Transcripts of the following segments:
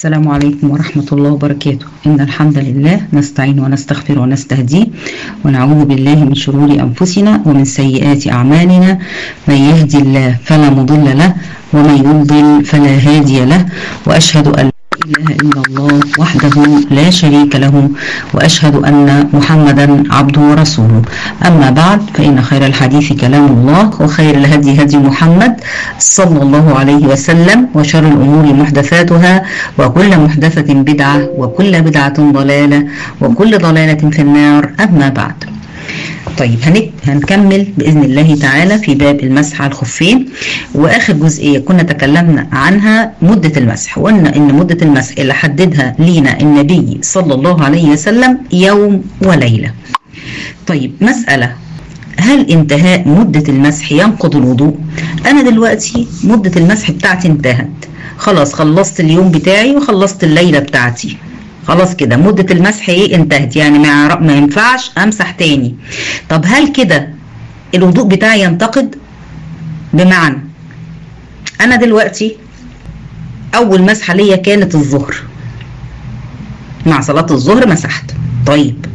السلام عليكم ورحمة الله وبركاته إن الحمد لله نستعين ونستغفر ونستهديه ونعوذ بالله من شرور أنفسنا ومن سيئات أعمالنا من يهدي الله فلا مضل له ومن يضلل فلا هادي له وأشهد أن لا إله إلا الله وحده لا شريك له وأشهد أن محمدا عبده ورسوله أما بعد فإن خير الحديث كلام الله وخير الهدي هدي محمد صلى الله عليه وسلم وشر الأمور محدثاتها وكل محدثة بدعة وكل بدعة ضلالة وكل ضلالة في النار أما بعد طيب هنكمل بإذن الله تعالى في باب المسح على الخفين وآخر جزئية كنا تكلمنا عنها مدة المسح وقلنا إن مدة المسح اللي حددها لينا النبي صلى الله عليه وسلم يوم وليلة طيب مسألة هل انتهاء مدة المسح ينقض الوضوء؟ أنا دلوقتي مدة المسح بتاعتي انتهت خلاص خلصت اليوم بتاعي وخلصت الليلة بتاعتي خلاص كده مدة المسح ايه انتهت يعني ما ما ينفعش امسح تاني طب هل كده الوضوء بتاعي ينتقد بمعنى انا دلوقتي اول مسحة ليا كانت الظهر مع صلاة الظهر مسحت طيب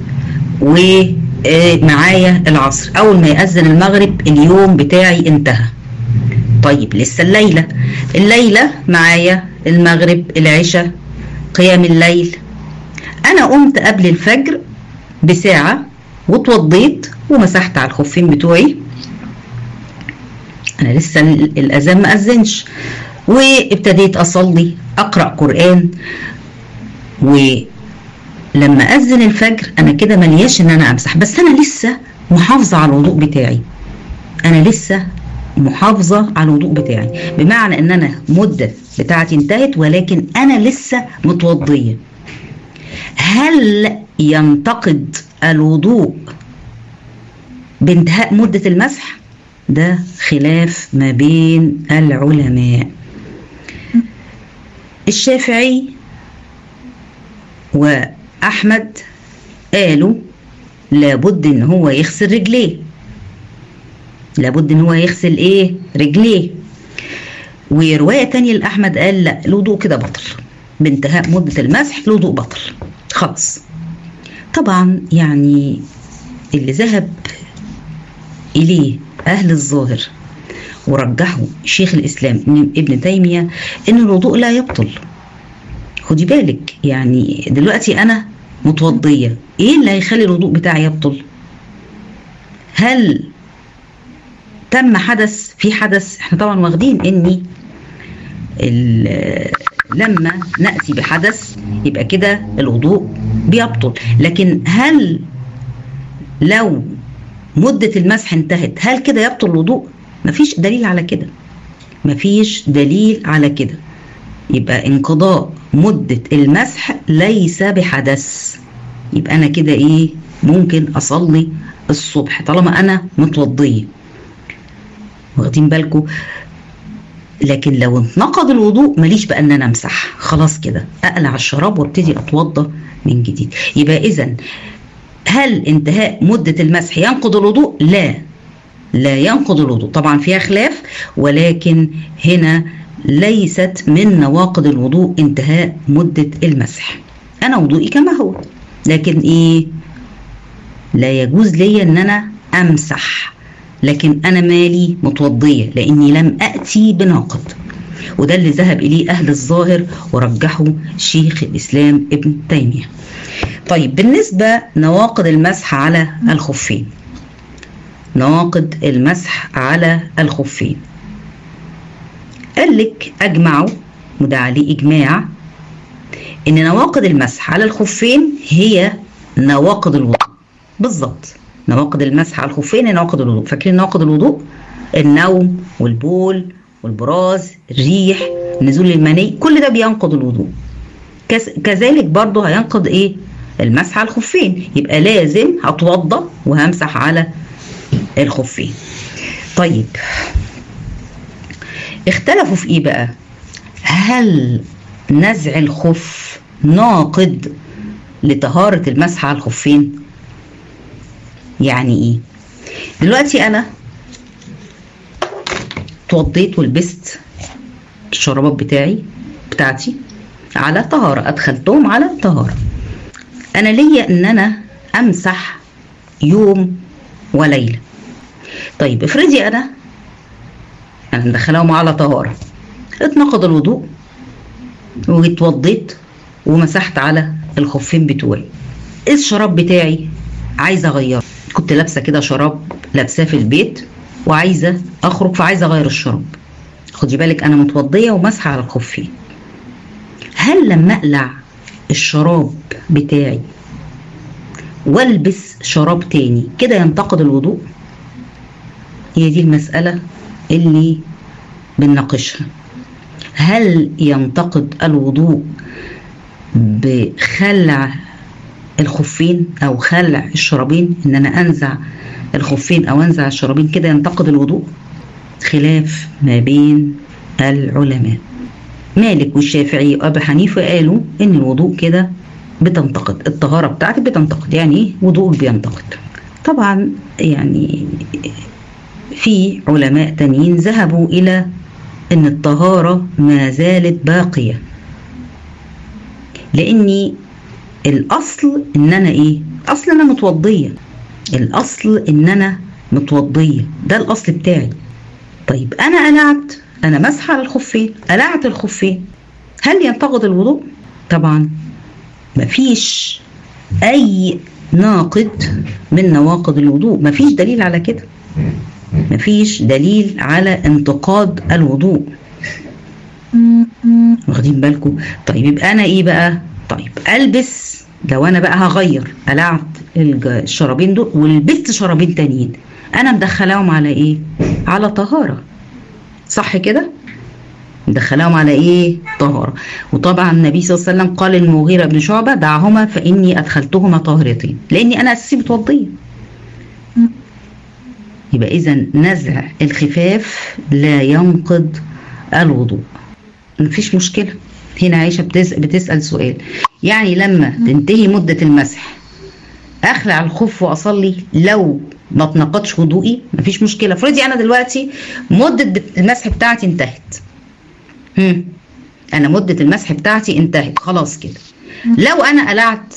ومعايا العصر اول ما يأذن المغرب اليوم بتاعي انتهى طيب لسه الليلة الليلة معايا المغرب العشاء قيام الليل انا قمت قبل الفجر بساعة واتوضيت ومسحت على الخفين بتوعي انا لسه الاذان ما اذنش وابتديت اصلي اقرا قران ولما اذن الفجر انا كده ملياش ان انا امسح بس انا لسه محافظه على الوضوء بتاعي انا لسه محافظه على الوضوء بتاعي بمعنى ان انا مده بتاعتي انتهت ولكن انا لسه متوضيه هل ينتقد الوضوء بانتهاء مدة المسح ده خلاف ما بين العلماء الشافعي وأحمد قالوا لابد ان هو يغسل رجليه لابد ان هو يغسل ايه رجليه ورواية تانية لأحمد قال لا الوضوء كده بطل بانتهاء مدة المسح الوضوء بطل خلاص طبعا يعني اللي ذهب إليه أهل الظاهر ورجحوا شيخ الإسلام ابن تيمية إن الوضوء لا يبطل خدي بالك يعني دلوقتي أنا متوضية إيه اللي هيخلي الوضوء بتاعي يبطل هل تم حدث في حدث احنا طبعا واخدين اني لما ناتي بحدث يبقى كده الوضوء بيبطل لكن هل لو مدة المسح انتهت هل كده يبطل الوضوء مفيش دليل على كده مفيش دليل على كده يبقى انقضاء مدة المسح ليس بحدث يبقى انا كده ايه ممكن اصلي الصبح طالما انا متوضيه واخدين بالكم لكن لو انقض الوضوء ماليش بقى ان انا امسح خلاص كده اقلع الشراب وابتدي اتوضى من جديد يبقى اذا هل انتهاء مدة المسح ينقض الوضوء لا لا ينقض الوضوء طبعا فيها خلاف ولكن هنا ليست من نواقض الوضوء انتهاء مدة المسح انا وضوئي كما هو لكن ايه لا يجوز لي ان انا امسح لكن انا مالي متوضيه لاني لم اتي بناقض وده اللي ذهب اليه اهل الظاهر ورجحه شيخ الاسلام ابن تيميه طيب بالنسبه نواقض المسح على الخفين نواقض المسح على الخفين قال لك اجمعوا وده عليه اجماع ان نواقض المسح على الخفين هي نواقض الوضوء بالظبط نواقض المسح على الخفين نواقض الوضوء فاكرين نواقض الوضوء النوم والبول والبراز الريح نزول المني كل ده بينقض الوضوء كذلك برضه هينقض ايه المسح على الخفين يبقى لازم هتوضى وهمسح على الخفين طيب اختلفوا في ايه بقى هل نزع الخف ناقض لطهارة المسح على الخفين يعني ايه دلوقتي انا اتوضيت ولبست الشرابات بتاعي بتاعتي على طهارة أدخلتهم على طهارة أنا ليا إن أنا أمسح يوم وليلة طيب افرضي أنا أنا مدخلاهم على طهارة اتنقض الوضوء واتوضيت ومسحت على الخفين بتوعي الشراب بتاعي عايزة أغيره كنت لابسة كده شراب لابساه في البيت وعايزة أخرج فعايزة أغير الشراب خدي بالك أنا متوضية وماسحة على الخفين هل لما أقلع الشراب بتاعي والبس شراب تاني كده ينتقد الوضوء هي دي المسألة اللي بنناقشها هل ينتقد الوضوء بخلع الخفين او خلع الشرابين ان انا انزع الخفين او انزع الشرابين كده ينتقد الوضوء خلاف ما بين العلماء مالك والشافعي وابو حنيفه قالوا ان الوضوء كده بتنتقد الطهاره بتاعتك بتنتقد يعني ايه وضوءك بينتقد طبعا يعني في علماء تانيين ذهبوا الى ان الطهاره ما زالت باقيه لاني الاصل ان انا ايه اصل انا متوضيه الاصل ان انا متوضيه ده الاصل بتاعي طيب انا قلعت انا مسحه على الخفين قلعت الخفين هل ينتقد الوضوء طبعا مفيش اي ناقد من نواقض الوضوء مفيش دليل على كده مفيش دليل على انتقاد الوضوء واخدين بالكم طيب يبقى انا ايه بقى طيب البس لو انا بقى هغير قلعت الشرابين دول ولبست شرابين تانيين انا مدخلاهم على ايه على طهاره صح كده مدخلاهم على ايه طهاره وطبعا النبي صلى الله عليه وسلم قال للمغيره بن شعبه دعهما فاني ادخلتهما طاهرتين لاني انا اساسي متوضيه يبقى اذا نزع الخفاف لا ينقض الوضوء مفيش مشكله هنا عائشه بتسأل, بتسال سؤال يعني لما تنتهي مده المسح اخلع الخف واصلي لو ما تنقضش وضوئي مفيش مشكله افرضي انا دلوقتي مده المسح بتاعتي انتهت هم. انا مده المسح بتاعتي انتهت خلاص كده لو انا قلعت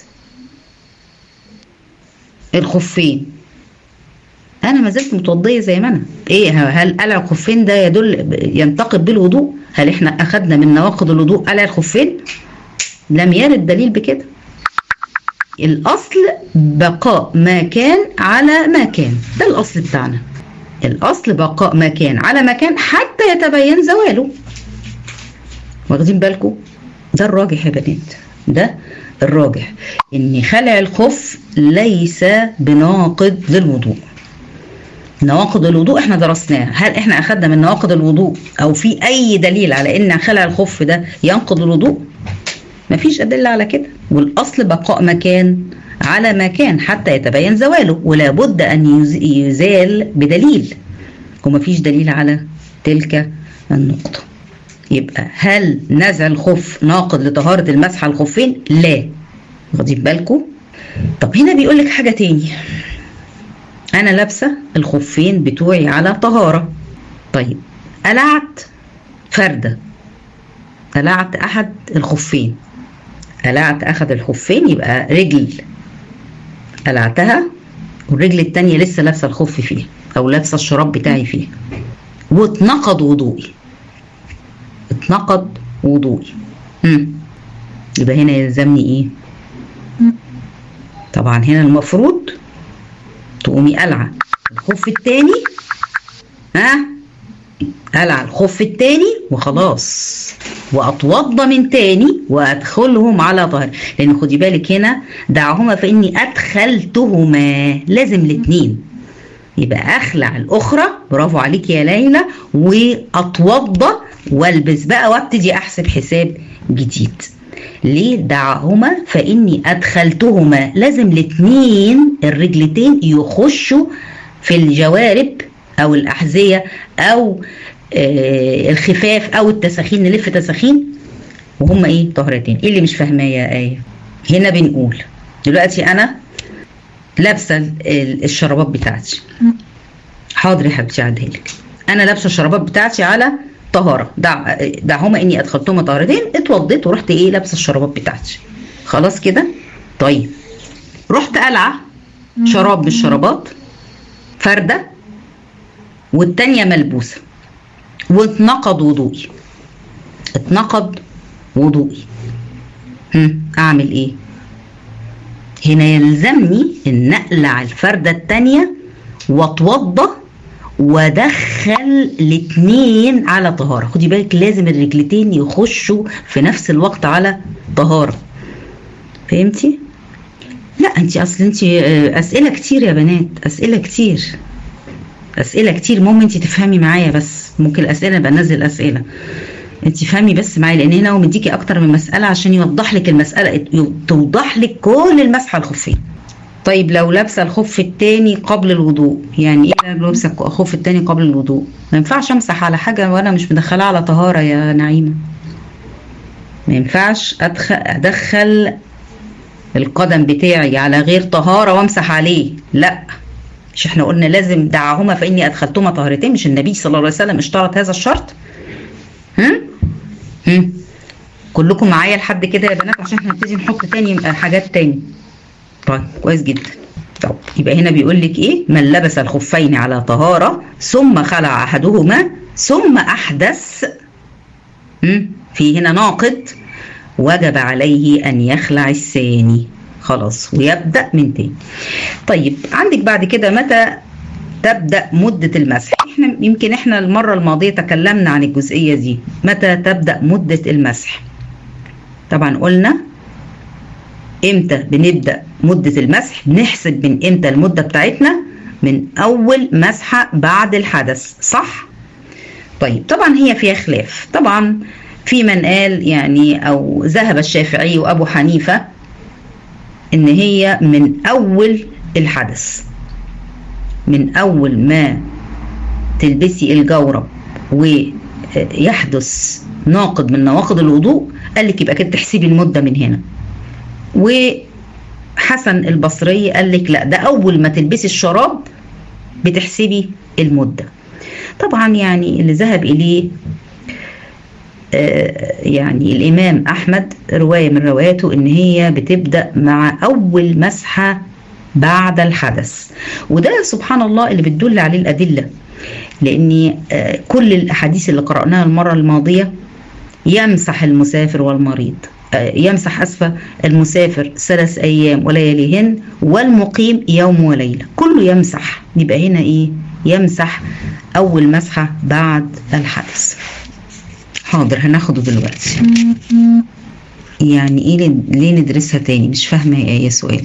الخفين انا ما زلت متوضيه زي ما انا ايه هل قلع الخفين ده يدل ينتقد بالوضوء هل احنا اخذنا من نواقض الوضوء قلع الخفين لم يرد دليل بكده الاصل بقاء ما كان على ما كان ده الاصل بتاعنا الاصل بقاء ما كان على ما كان حتى يتبين زواله واخدين بالكم ده الراجح يا بنات ده الراجح ان خلع الخف ليس بناقض للوضوء نواقض الوضوء احنا درسناها هل احنا اخذنا من نواقض الوضوء او في اي دليل على ان خلع الخف ده ينقض الوضوء مفيش ادله على كده والاصل بقاء مكان على ما كان حتى يتبين زواله ولا بد ان يزال بدليل ومفيش دليل على تلك النقطه يبقى هل نزع الخف ناقض لطهاره المسح على الخفين لا واخدين بالكم طب هنا بيقول لك حاجه تاني انا لابسه الخفين بتوعي على طهاره طيب قلعت فرده قلعت احد الخفين قلعت احد الخفين يبقى رجل قلعتها والرجل التانية لسه لابسه الخف فيها او لابسه الشراب بتاعي فيها واتنقض وضوئي اتنقض وضوئي امم يبقى هنا يلزمني ايه طبعا هنا المفروض تقومي قلعه الخف التاني ها قلع الخف التاني وخلاص واتوضى من تاني وادخلهم على ظهر لان خدي بالك هنا دعهما فاني ادخلتهما لازم الاثنين يبقى اخلع الاخرى برافو عليك يا ليلى واتوضى والبس بقى وابتدي احسب حساب جديد ليه دعهما فاني ادخلتهما لازم الاثنين الرجلتين يخشوا في الجوارب او الاحذيه او آه الخفاف او التساخين نلف تساخين وهم ايه طهرتين ايه اللي مش فاهماه يا ايه هنا بنقول دلوقتي انا لابسه الشرابات بتاعتي حاضر يا حبيبتي عدها لك انا لابسه الشرابات بتاعتي على طهاره دع دعهما اني ادخلتهما طهارتين اتوضيت ورحت ايه لابسه الشرابات بتاعتي خلاص كده طيب رحت قلعه شراب من الشرابات فرده والتانيه ملبوسه واتنقض وضوئي اتنقض وضوئي هم، اعمل ايه هنا يلزمني ان اقلع الفرده التانيه واتوضى وادخل الاتنين على طهاره خدي بالك لازم الرجلتين يخشوا في نفس الوقت على طهاره فهمتي لا انت اصل انت آه، اسئله كتير يا بنات اسئله كتير اسئله كتير المهم انت تفهمي معايا بس ممكن الاسئله نبقى ننزل اسئله انت فهمي بس معايا لان هنا هو مديكي اكتر من مساله عشان يوضح لك المساله توضح لك كل المسح على الخفين طيب لو لابسه الخف التاني قبل الوضوء يعني ايه لو لابسه الخف التاني قبل الوضوء ما ينفعش امسح على حاجه وانا مش مدخلها على طهاره يا نعيمه ما ينفعش ادخل ادخل القدم بتاعي على غير طهاره وامسح عليه لا مش احنا قلنا لازم دعهما فاني ادخلتهما طهارتين مش النبي صلى الله عليه وسلم اشترط هذا الشرط هم هم كلكم معايا لحد كده يا بنات عشان احنا نبتدي نحط تاني حاجات تاني طيب كويس جدا طب يبقى هنا بيقول لك ايه من لبس الخفين على طهاره ثم خلع احدهما ثم احدث هم؟ في هنا ناقض وجب عليه ان يخلع الثاني خلاص ويبدا من تاني طيب عندك بعد كده متى تبدا مده المسح احنا يمكن احنا المره الماضيه تكلمنا عن الجزئيه دي متى تبدا مده المسح طبعا قلنا امتى بنبدا مده المسح بنحسب من امتى المده بتاعتنا من اول مسحه بعد الحدث صح طيب طبعا هي فيها خلاف طبعا في من قال يعني او ذهب الشافعي وابو حنيفه ان هي من اول الحدث من اول ما تلبسي الجورب ويحدث ناقض من نواقض الوضوء قال لك يبقى كده تحسبي المده من هنا وحسن البصري قال لك لا ده اول ما تلبسي الشراب بتحسبي المده طبعا يعني اللي ذهب اليه يعني الامام احمد روايه من رواياته ان هي بتبدا مع اول مسحه بعد الحدث وده سبحان الله اللي بتدل عليه الادله لان كل الاحاديث اللي قراناها المره الماضيه يمسح المسافر والمريض يمسح اسفه المسافر ثلاث ايام ولياليهن والمقيم يوم وليله كله يمسح يبقى هنا ايه يمسح اول مسحه بعد الحدث حاضر هناخده دلوقتي يعني ايه ليه ندرسها تاني مش فاهمه ايه سؤالك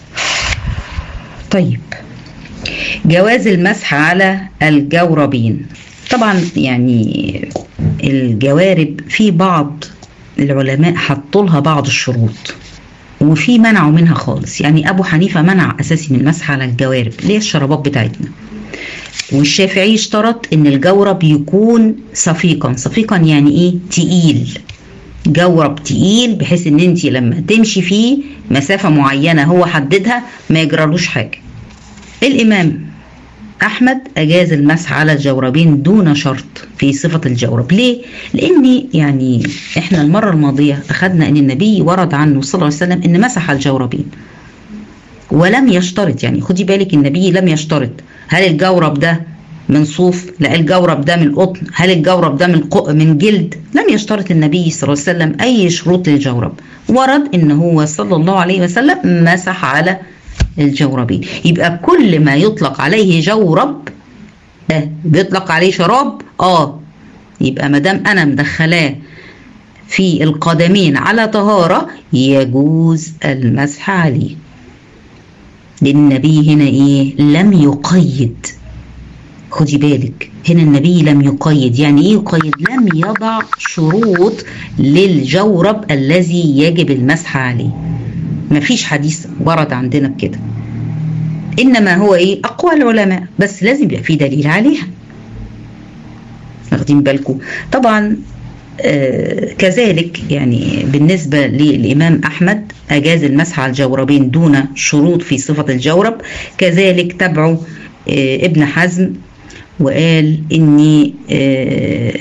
طيب جواز المسح على الجوربين طبعا يعني الجوارب في بعض العلماء حطوا لها بعض الشروط وفي منعوا منها خالص يعني ابو حنيفه منع اساسي من المسح على الجوارب اللي هي الشرابات بتاعتنا والشافعي اشترط ان الجورب يكون صفيقا صفيقا يعني ايه تقيل جورب تقيل بحيث ان انت لما تمشي فيه مسافه معينه هو حددها ما يجرالوش حاجه الامام احمد اجاز المسح على الجوربين دون شرط في صفه الجورب ليه لان يعني احنا المره الماضيه اخذنا ان النبي ورد عنه صلى الله عليه وسلم ان مسح الجوربين ولم يشترط يعني خدي بالك النبي لم يشترط هل الجورب ده من صوف لا الجورب ده من قطن هل الجورب ده من قو من جلد لم يشترط النبي صلى الله عليه وسلم اي شروط للجورب ورد ان هو صلى الله عليه وسلم مسح على الجوربين يبقى كل ما يطلق عليه جورب ده بيطلق عليه شراب اه يبقى ما دام انا مدخلاه في القدمين على طهاره يجوز المسح عليه لان النبي هنا ايه لم يقيد خدي بالك هنا النبي لم يقيد يعني ايه يقيد لم يضع شروط للجورب الذي يجب المسح عليه مفيش حديث ورد عندنا بكده انما هو ايه اقوال العلماء بس لازم يبقى في دليل عليها واخدين بالكم طبعا آه كذلك يعني بالنسبة للإمام أحمد أجاز المسح على الجوربين دون شروط في صفة الجورب كذلك تبعه آه ابن حزم وقال إني آه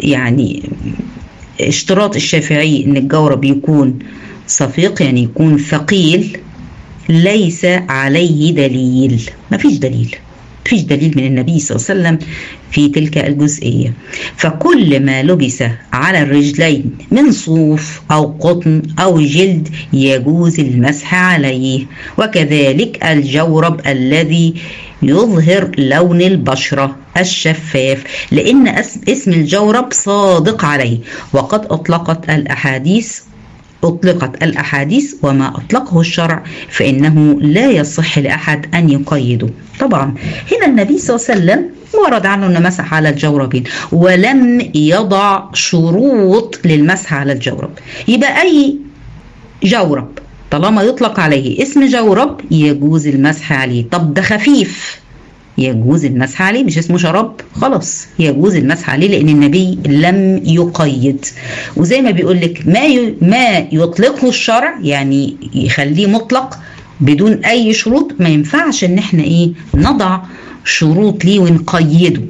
يعني اشتراط الشافعي ان الجورب يكون صفيق يعني يكون ثقيل ليس عليه دليل مفيش دليل مفيش دليل من النبي صلى الله عليه وسلم في تلك الجزئية فكل ما لبس على الرجلين من صوف أو قطن أو جلد يجوز المسح عليه وكذلك الجورب الذي يظهر لون البشرة الشفاف لأن اسم الجورب صادق عليه وقد أطلقت الأحاديث أطلقت الأحاديث وما أطلقه الشرع فإنه لا يصح لأحد أن يقيده طبعا هنا النبي صلى الله عليه وسلم ورد عنه أنه مسح على الجوربين ولم يضع شروط للمسح على الجورب يبقى أي جورب طالما يطلق عليه اسم جورب يجوز المسح عليه طب ده خفيف يجوز المسح عليه مش اسمه شراب خلاص يجوز المسح عليه لان النبي لم يقيد وزي ما بيقول لك ما ي... ما يطلقه الشرع يعني يخليه مطلق بدون اي شروط ما ينفعش ان احنا ايه نضع شروط ليه ونقيده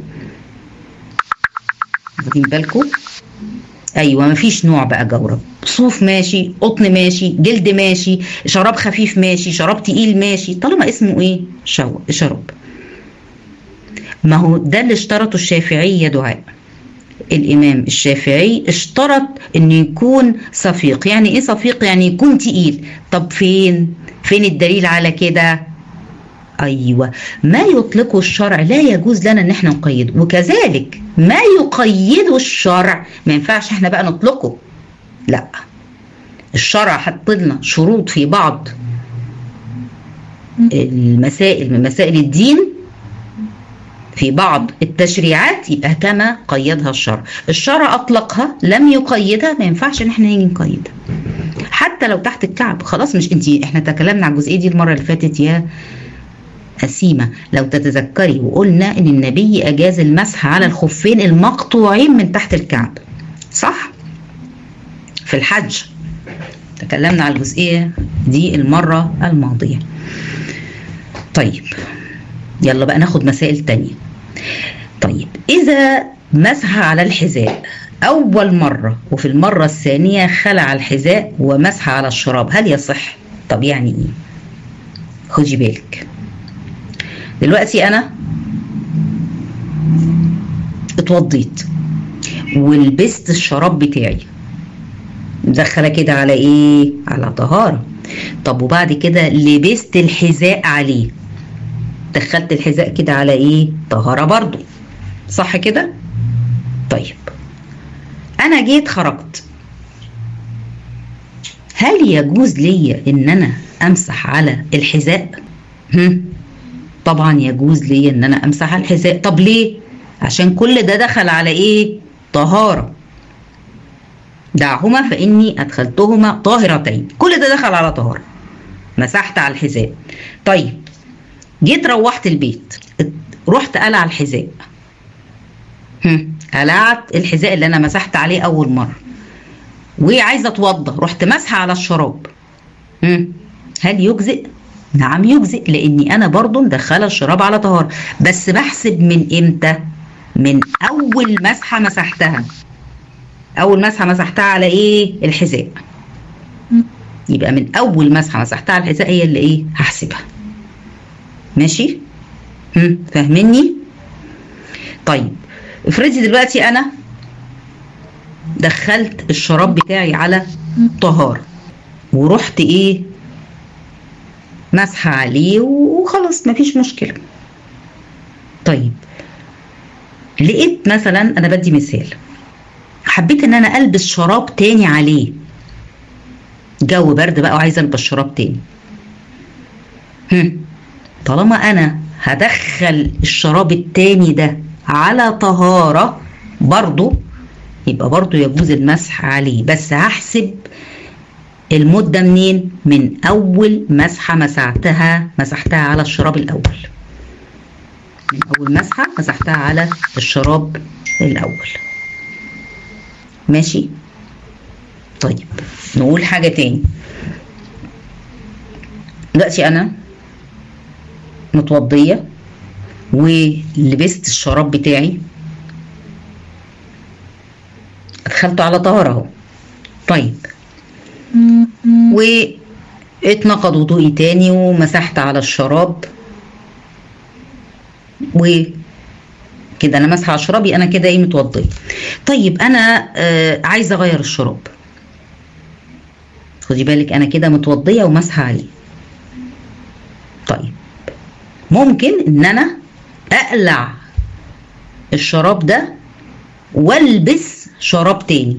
واخدين بالكم ايوه مفيش نوع بقى جورب صوف ماشي قطن ماشي جلد ماشي شراب خفيف ماشي شراب تقيل ماشي طالما اسمه ايه شو... شراب ما هو ده اللي اشترطه الشافعي يا دعاء الامام الشافعي اشترط انه يكون صفيق يعني ايه صفيق يعني يكون تقيل طب فين فين الدليل على كده ايوه ما يطلقه الشرع لا يجوز لنا ان احنا نقيده وكذلك ما يقيده الشرع ما ينفعش احنا بقى نطلقه لا الشرع حط لنا شروط في بعض المسائل من مسائل الدين في بعض التشريعات يبقى كما قيدها الشرع الشرع اطلقها لم يقيدها ما ينفعش ان احنا نيجي نقيدها حتى لو تحت الكعب خلاص مش انت احنا تكلمنا عن الجزئيه دي المره اللي فاتت يا أسيمة لو تتذكري وقلنا إن النبي أجاز المسح على الخفين المقطوعين من تحت الكعب صح؟ في الحج تكلمنا على الجزئية دي المرة الماضية طيب يلا بقى ناخد مسائل تانية طيب إذا مسح على الحذاء أول مرة وفي المرة الثانية خلع الحذاء ومسح على الشراب هل يصح؟ طب يعني إيه؟ خدي بالك دلوقتي أنا اتوضيت ولبست الشراب بتاعي مدخله كده على ايه على طهاره طب وبعد كده لبست الحذاء عليه دخلت الحذاء كده على ايه طهاره برضو صح كده طيب انا جيت خرجت هل يجوز ليا ان انا امسح على الحذاء هم؟ طبعا يجوز ليا ان انا امسح على الحذاء طب ليه عشان كل ده دخل على ايه طهاره دعهما فاني ادخلتهما طاهرتين كل ده دخل على طهاره مسحت على الحذاء طيب جيت روحت البيت رحت قلع الحذاء قلعت الحذاء اللي انا مسحت عليه اول مره وعايزه اتوضى رحت مسحه على الشراب هل يجزئ نعم يجزئ لاني انا برضو مدخله الشراب على طهاره بس بحسب من امتى من اول مسحه مسحتها اول مسحه مسحتها على ايه الحذاء يبقى من اول مسحه مسحتها على الحذاء هي اللي ايه هحسبها ماشي هم فاهميني طيب افرضي دلوقتي انا دخلت الشراب بتاعي على طهارة ورحت ايه مسحة عليه وخلاص مفيش مشكلة طيب لقيت مثلا انا بدي مثال حبيت ان انا البس شراب تاني عليه جو برد بقى وعايزه البس شراب تاني هم. طالما انا هدخل الشراب التاني ده على طهارة برضو يبقى برضو يجوز المسح عليه بس هحسب المدة منين من أول مسحة مسحتها مسحتها على الشراب الأول من أول مسحة مسحتها على الشراب الأول ماشي طيب نقول حاجة تاني دلوقتي أنا متوضية ولبست الشراب بتاعي دخلته على طهاره اهو طيب واتنقض وضوئي تاني ومسحت على الشراب و كده انا مسح على شرابي انا كده ايه متوضيه طيب انا آه عايزه اغير الشراب خدي بالك انا كده متوضيه ومسحه عليه طيب ممكن ان انا اقلع الشراب ده والبس شراب تاني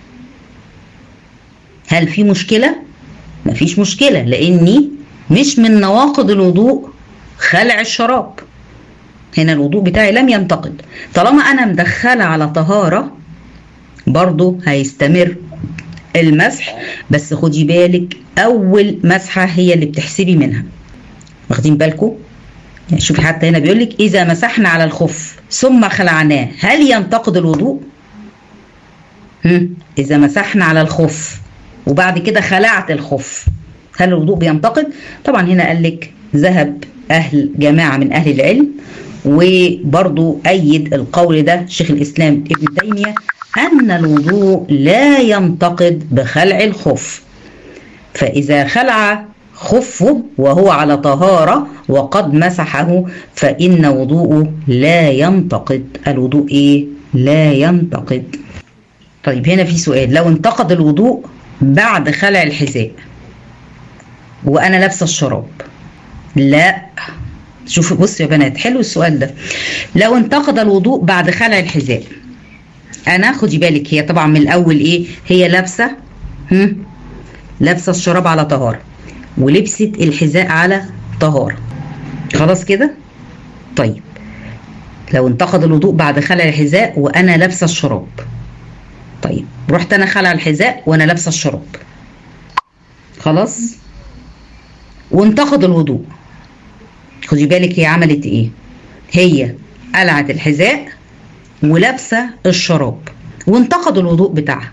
هل في مشكله مفيش مشكله لاني مش من نواقض الوضوء خلع الشراب هنا الوضوء بتاعي لم ينتقد طالما انا مدخله على طهاره برضو هيستمر المسح بس خدي بالك اول مسحه هي اللي بتحسبي منها واخدين بالكم يعني شوفي حتى هنا بيقول لك اذا مسحنا على الخف ثم خلعناه هل ينتقد الوضوء هم؟ اذا مسحنا على الخف وبعد كده خلعت الخف هل الوضوء بينتقد طبعا هنا قال لك ذهب اهل جماعه من اهل العلم وبرضو أيد القول ده شيخ الإسلام ابن تيمية أن الوضوء لا ينتقد بخلع الخف فإذا خلع خفه وهو على طهارة وقد مسحه فإن وضوءه لا ينتقد الوضوء إيه؟ لا ينتقد طيب هنا في سؤال لو انتقد الوضوء بعد خلع الحذاء وأنا لابسة الشراب لا شوفوا بصوا يا بنات حلو السؤال ده لو انتقد الوضوء بعد خلع الحذاء انا خدي بالك هي طبعا من الاول ايه هي لابسه هم لابسه الشراب على طهاره ولبست الحذاء على طهاره خلاص كده طيب لو انتقد الوضوء بعد خلع الحذاء وانا لابسه الشراب طيب رحت انا خلع الحذاء وانا لابسه الشراب خلاص وانتقد الوضوء خدي بالك هي عملت ايه هي قلعت الحذاء ولابسه الشراب وانتقد الوضوء بتاعها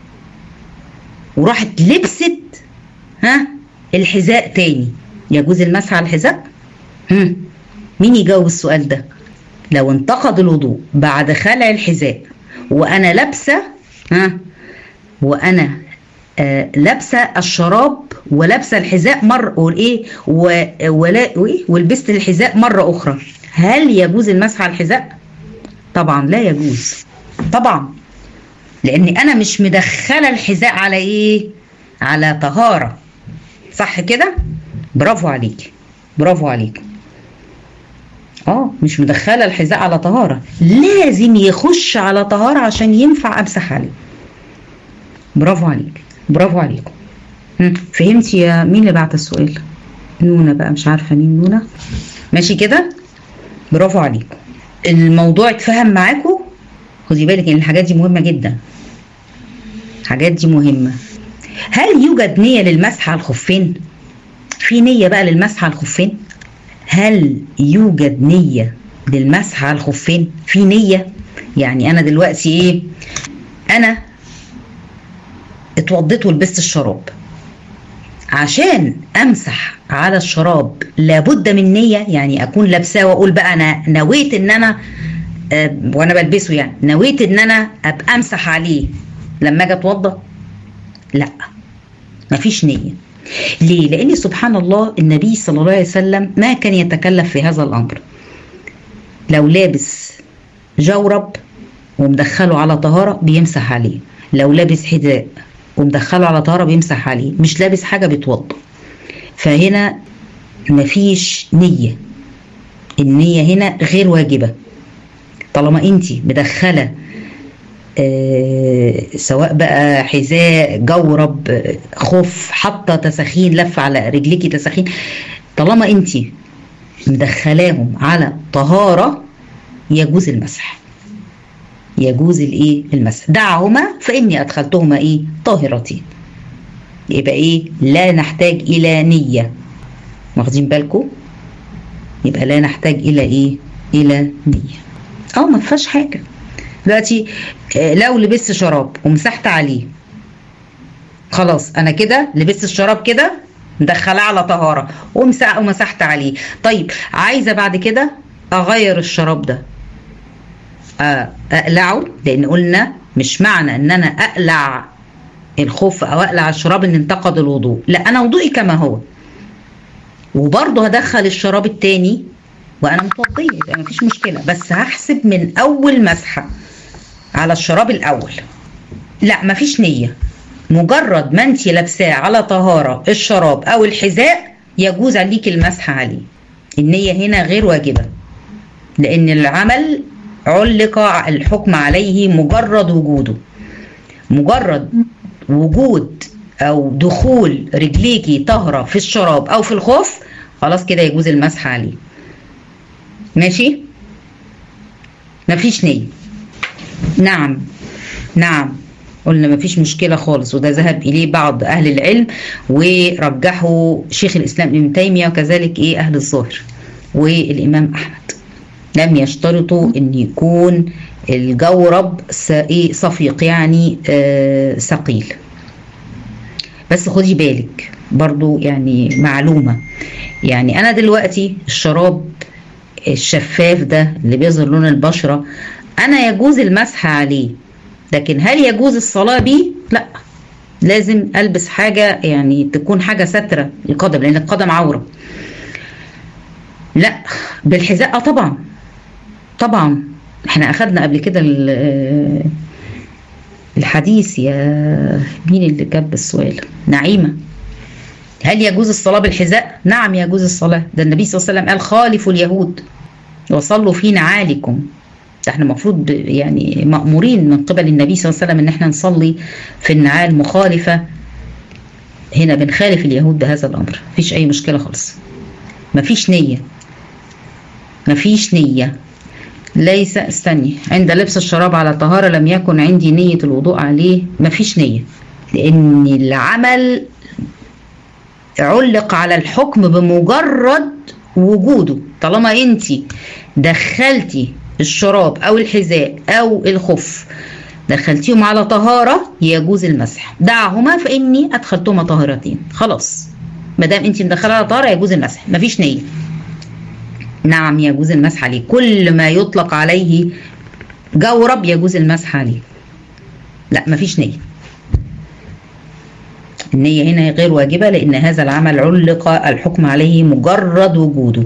وراحت لبست ها الحذاء تاني يجوز المسح على الحذاء هم. مين يجاوب السؤال ده لو انتقد الوضوء بعد خلع الحذاء وانا لابسه ها وانا آه لابسه الشراب ولابسه الحذاء مره وايه ولا وايه ولبست الحذاء مره اخرى هل يجوز المسح على الحذاء طبعا لا يجوز طبعا لاني انا مش مدخله الحذاء على ايه على طهاره صح كده برافو عليكي برافو عليك اه مش مدخله الحذاء على طهاره لازم يخش على طهاره عشان ينفع امسح عليه برافو عليك برافو عليكم فهمتي يا مين اللي بعت السؤال نونا بقى مش عارفه مين نونا ماشي كده برافو عليكم الموضوع اتفهم معاكم خدي بالك ان الحاجات دي مهمه جدا الحاجات دي مهمه هل يوجد نيه للمسح على الخفين في نيه بقى للمسح على الخفين هل يوجد نيه للمسح على الخفين في نيه يعني انا دلوقتي ايه انا اتوضيت ولبست الشراب عشان امسح على الشراب لابد من نيه يعني اكون لابساه واقول بقى انا نويت ان انا أه وانا بلبسه يعني نويت ان انا ابقى امسح عليه لما اجي اتوضى لا مفيش نيه ليه لان سبحان الله النبي صلى الله عليه وسلم ما كان يتكلف في هذا الامر لو لابس جورب ومدخله على طهاره بيمسح عليه لو لابس حذاء ومدخله على طهاره بيمسح عليه مش لابس حاجه بيتوضا فهنا مفيش نيه النيه هنا غير واجبه طالما انت مدخله آه سواء بقى حذاء جورب آه خف حاطه تساخين لف على رجليكي تساخين طالما انت مدخلاهم على طهاره يجوز المسح يجوز الايه المسح دعهما فاني ادخلتهما ايه طاهرتين يبقى ايه لا نحتاج الى نيه واخدين بالكم يبقى لا نحتاج الى ايه الى نيه اه ما فيهاش حاجه دلوقتي لو لبست شراب ومسحت عليه خلاص انا كده لبست الشراب كده مدخلاه على طهاره ومسحت عليه طيب عايزه بعد كده اغير الشراب ده اقلعه لان قلنا مش معنى ان انا اقلع الخف او اقلع الشراب ان انتقد الوضوء لا انا وضوئي كما هو وبرضه هدخل الشراب التاني وانا متوضيه يبقى مفيش مشكله بس هحسب من اول مسحه على الشراب الاول لا مفيش نيه مجرد ما انت لابساه على طهاره الشراب او الحذاء يجوز عليك المسح عليه النيه هنا غير واجبه لان العمل علق الحكم عليه مجرد وجوده مجرد وجود او دخول رجليكي طهره في الشراب او في الخف خلاص كده يجوز المسح عليه ماشي مفيش نية نعم نعم قلنا مفيش مشكلة خالص وده ذهب إليه بعض أهل العلم ورجحوا شيخ الإسلام ابن تيمية وكذلك إيه أهل الظاهر والإمام أحمد لم يشترطوا أن يكون الجورب صفيق يعني آه ثقيل بس خدي بالك برضو يعني معلومة يعني أنا دلوقتي الشراب الشفاف ده اللي بيظهر لون البشرة أنا يجوز المسح عليه لكن هل يجوز الصلاة بيه؟ لا لازم ألبس حاجة يعني تكون حاجة سترة القدم لأن القدم عورة لا بالحذاء اه طبعا طبعا احنا اخدنا قبل كده الحديث يا مين اللي جاب السؤال نعيمه هل يجوز الصلاة بالحذاء؟ نعم يجوز الصلاة، ده النبي صلى الله عليه وسلم قال خالفوا اليهود وصلوا في نعالكم. ده احنا المفروض يعني مأمورين من قبل النبي صلى الله عليه وسلم ان احنا نصلي في النعال مخالفة هنا بنخالف اليهود بهذا الأمر، مفيش أي مشكلة خالص. مفيش نية. مفيش نية. ليس استني عند لبس الشراب على طهارة لم يكن عندي نية الوضوء عليه مفيش نية لأن العمل علق على الحكم بمجرد وجوده طالما انت دخلتي الشراب او الحذاء او الخف دخلتيهم على طهاره يجوز المسح دعهما فاني ادخلتهما طاهرتين خلاص ما دام انت مدخله على طهاره يجوز المسح مفيش نيه نعم يجوز المسح عليه كل ما يطلق عليه جورب يجوز المسح عليه لا مفيش نيه النية هنا غير واجبة لأن هذا العمل علق الحكم عليه مجرد وجوده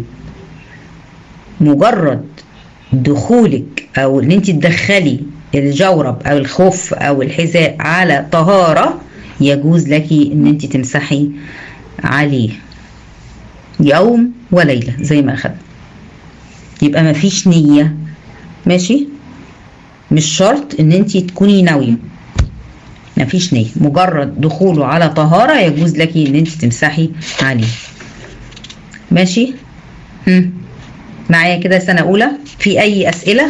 مجرد دخولك أو إن أنت تدخلي الجورب أو الخف أو الحذاء على طهارة يجوز لك إن أنت تمسحي عليه يوم وليلة زي ما أخذ يبقى مفيش نية ماشي مش شرط إن أنت تكوني ناوية مفيش نية مجرد دخوله على طهارة يجوز لك ان انت تمسحي عليه ماشي هم. معايا كده سنة أولى في أي أسئلة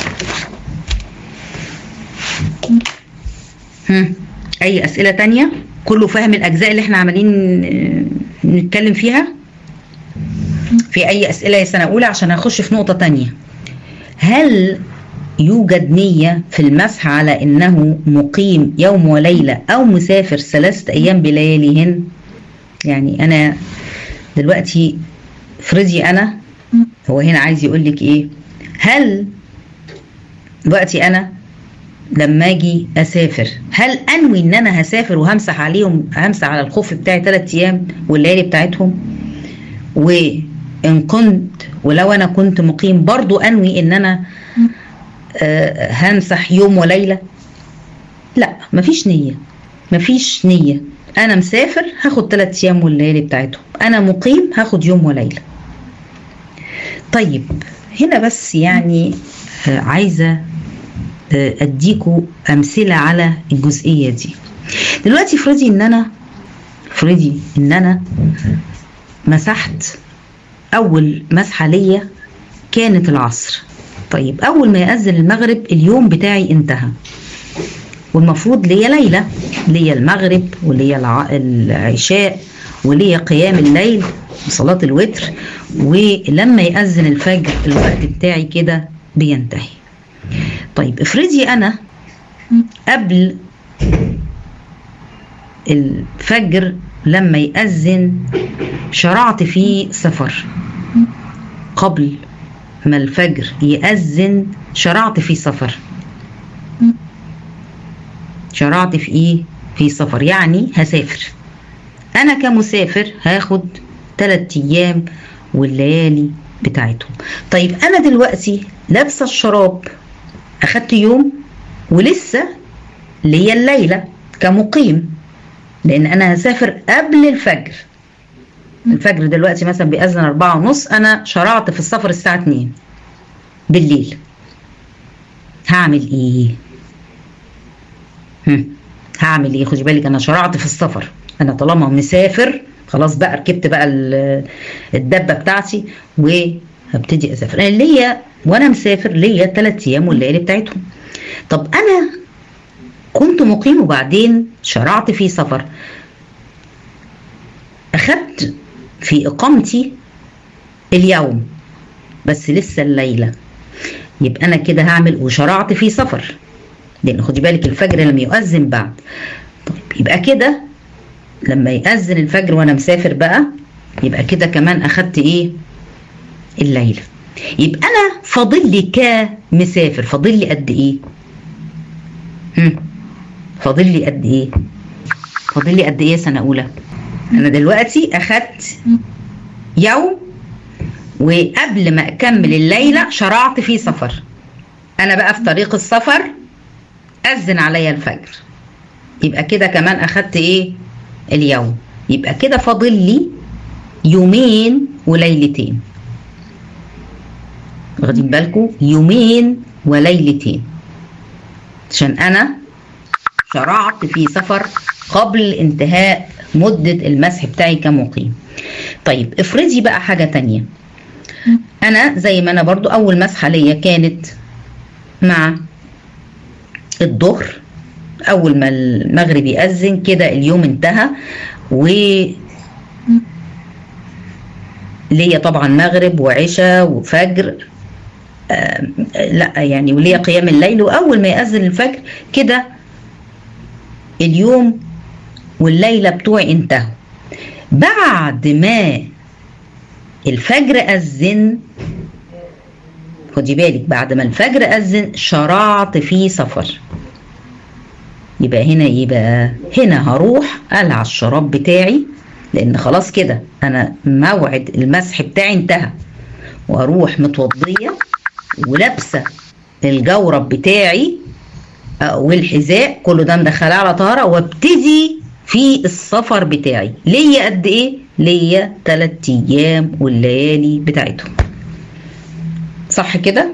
هم. أي أسئلة تانية كله فاهم الأجزاء اللي احنا عمالين نتكلم فيها في أي أسئلة يا سنة أولى عشان هخش في نقطة تانية هل يوجد نية في المسح على إنه مقيم يوم وليلة أو مسافر ثلاثة أيام بلياليهن يعني أنا دلوقتي فرضي أنا هو هنا عايز يقول لك إيه هل دلوقتي أنا لما أجي أسافر هل أنوي إن أنا هسافر وهمسح عليهم همسح على الخف بتاعي ثلاثة أيام والليالي بتاعتهم وإن كنت ولو أنا كنت مقيم برضو أنوي إن أنا آه هنسح يوم وليلة لا مفيش نية مفيش نية أنا مسافر هاخد ثلاث أيام والليالي بتاعتهم أنا مقيم هاخد يوم وليلة طيب هنا بس يعني آه عايزة آه أديكوا أمثلة على الجزئية دي دلوقتي افرضي إن أنا افرضي إن أنا مسحت أول مسحة ليا كانت العصر طيب اول ما يأذن المغرب اليوم بتاعي انتهى والمفروض ليا ليله ليا المغرب وليا العشاء وليا قيام الليل وصلاه الوتر ولما يأذن الفجر الوقت بتاعي كده بينتهي طيب افرضي انا قبل الفجر لما يأذن شرعت في سفر قبل ما الفجر يأذن شرعت في سفر شرعت في ايه في سفر يعني هسافر انا كمسافر هاخد ثلاث ايام والليالي بتاعتهم طيب انا دلوقتي لابسه الشراب اخدت يوم ولسه ليا الليله كمقيم لان انا هسافر قبل الفجر الفجر دلوقتي مثلا بيأذن أربعة ونص أنا شرعت في السفر الساعة اتنين بالليل هعمل إيه؟ هم. هعمل إيه؟ خدي بالك أنا شرعت في السفر أنا طالما مسافر خلاص بقى ركبت بقى الدبة بتاعتي وهبتدي أسافر أنا ليا وأنا مسافر ليا ثلاث أيام والليالي بتاعتهم طب أنا كنت مقيم وبعدين شرعت في سفر أخدت في إقامتي اليوم بس لسه الليلة يبقى أنا كده هعمل وشرعت في سفر لأن خدي بالك الفجر لم يؤذن بعد طيب يبقى كده لما يأذن الفجر وأنا مسافر بقى يبقى كده كمان أخدت إيه الليلة يبقى أنا فاضل لي كمسافر فاضل لي قد إيه هم. فاضل لي قد إيه فاضل لي قد إيه سنة أولى انا دلوقتي اخدت يوم وقبل ما اكمل الليله شرعت في سفر انا بقى في طريق السفر اذن عليا الفجر يبقى كده كمان اخدت ايه اليوم يبقى كده فاضل لي يومين وليلتين واخدين بالكم يومين وليلتين عشان انا شرعت في سفر قبل انتهاء مدة المسح بتاعي كمقيم طيب افرضي بقى حاجة تانية انا زي ما انا برضو اول مسحة ليا كانت مع الظهر اول ما المغرب يأذن كده اليوم انتهى و ليا طبعا مغرب وعشاء وفجر آه لا يعني وليا قيام الليل واول ما يأذن الفجر كده اليوم والليله بتوعي انتهوا بعد ما الفجر اذن خدي بالك بعد ما الفجر اذن شرعت في سفر يبقى هنا ايه بقى هنا هروح قلع الشراب بتاعي لان خلاص كده انا موعد المسح بتاعي انتهى واروح متوضيه ولابسه الجورب بتاعي والحذاء كله ده مدخلاه على طهاره وابتدي في السفر بتاعي ليا قد ايه ليا تلات ايام والليالي بتاعتهم صح كده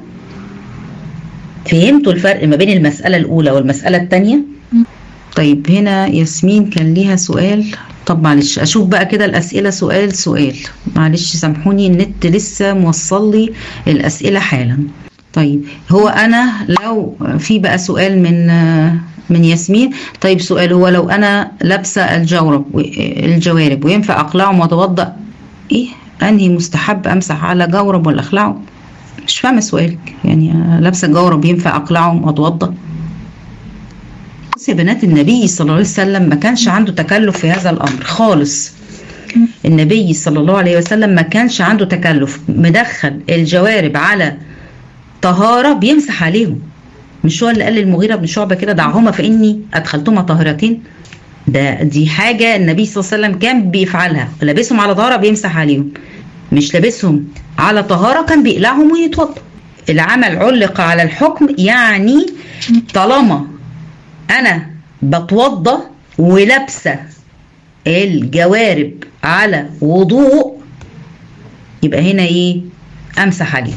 فهمتوا الفرق ما بين المسألة الأولى والمسألة التانية طيب هنا ياسمين كان ليها سؤال طب معلش اشوف بقى كده الاسئله سؤال سؤال معلش سامحوني النت لسه موصل لي الاسئله حالا طيب هو انا لو في بقى سؤال من من ياسمين طيب سؤال هو لو انا لابسه الجورب الجوارب وينفع اقلعهم واتوضا ايه انهي مستحب امسح على جورب ولا اخلعه مش فاهمه سؤالك يعني لابسه جورب ينفع اقلعهم واتوضا بس يا بنات النبي صلى الله عليه وسلم ما كانش عنده تكلف في هذا الامر خالص النبي صلى الله عليه وسلم ما كانش عنده تكلف مدخل الجوارب على طهارة بيمسح عليهم مش هو اللي قال للمغيرة بن شعبة كده دعهما فإني أدخلتهما طاهرتين ده دي حاجة النبي صلى الله عليه وسلم كان بيفعلها لابسهم على طهارة بيمسح عليهم مش لابسهم على طهارة كان بيقلعهم ويتوضا العمل علق على الحكم يعني طالما أنا بتوضى ولابسة الجوارب على وضوء يبقى هنا ايه امسح عليه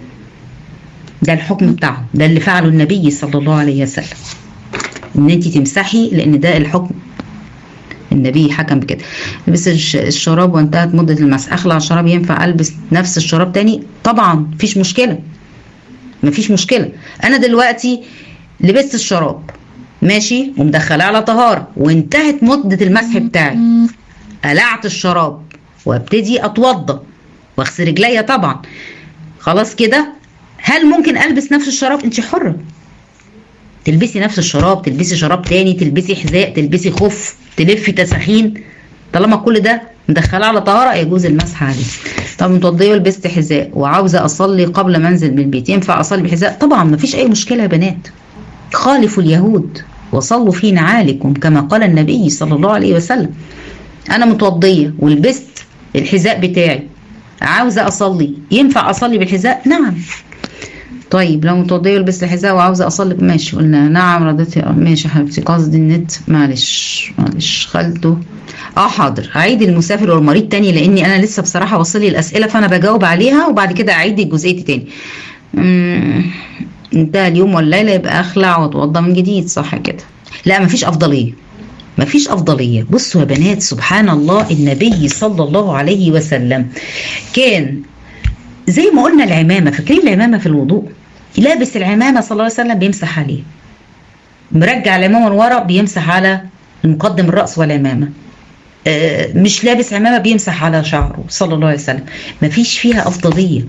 ده الحكم بتاعه ده اللي فعله النبي صلى الله عليه وسلم ان انت تمسحي لان ده الحكم النبي حكم بكده لبس الشراب وانتهت مدة المسح اخلع الشراب ينفع البس نفس الشراب تاني طبعا مفيش مشكلة مفيش مشكلة انا دلوقتي لبست الشراب ماشي ومدخلاه على طهارة وانتهت مدة المسح بتاعي قلعت الشراب وابتدي اتوضى واغسل رجليا طبعا خلاص كده هل ممكن البس نفس الشراب انت حره تلبسي نفس الشراب تلبسي شراب تاني تلبسي حذاء تلبسي خف تلفي تساخين طالما كل ده مدخلاه على طهاره يجوز المسح عليه طب متوضيه ولبست حذاء وعاوزه اصلي قبل ما انزل من البيت ينفع اصلي بحذاء طبعا ما فيش اي مشكله يا بنات خالفوا اليهود وصلوا في نعالكم كما قال النبي صلى الله عليه وسلم انا متوضيه ولبست الحذاء بتاعي عاوزه اصلي ينفع اصلي بالحذاء نعم طيب لو متوضيه ولبست الحذاء وعاوزه اصلي ماشي قلنا نعم رديتي ماشي يا حبيبتي قصدي النت معلش معلش خالته اه حاضر هعيد المسافر والمريض تاني لاني انا لسه بصراحه وصلي الاسئله فانا بجاوب عليها وبعد كده اعيد الجزئيه تاني انتهى اليوم والليله يبقى اخلع واتوضى من جديد صح كده لا مفيش افضليه مفيش أفضلية بصوا يا بنات سبحان الله النبي صلى الله عليه وسلم كان زي ما قلنا العمامة فاكرين العمامة في الوضوء لابس العمامة صلى الله عليه وسلم بيمسح عليه مرجع العمامة من ورا بيمسح على المقدم الرأس والعمامة آه مش لابس عمامة بيمسح على شعره صلى الله عليه وسلم مفيش فيها أفضلية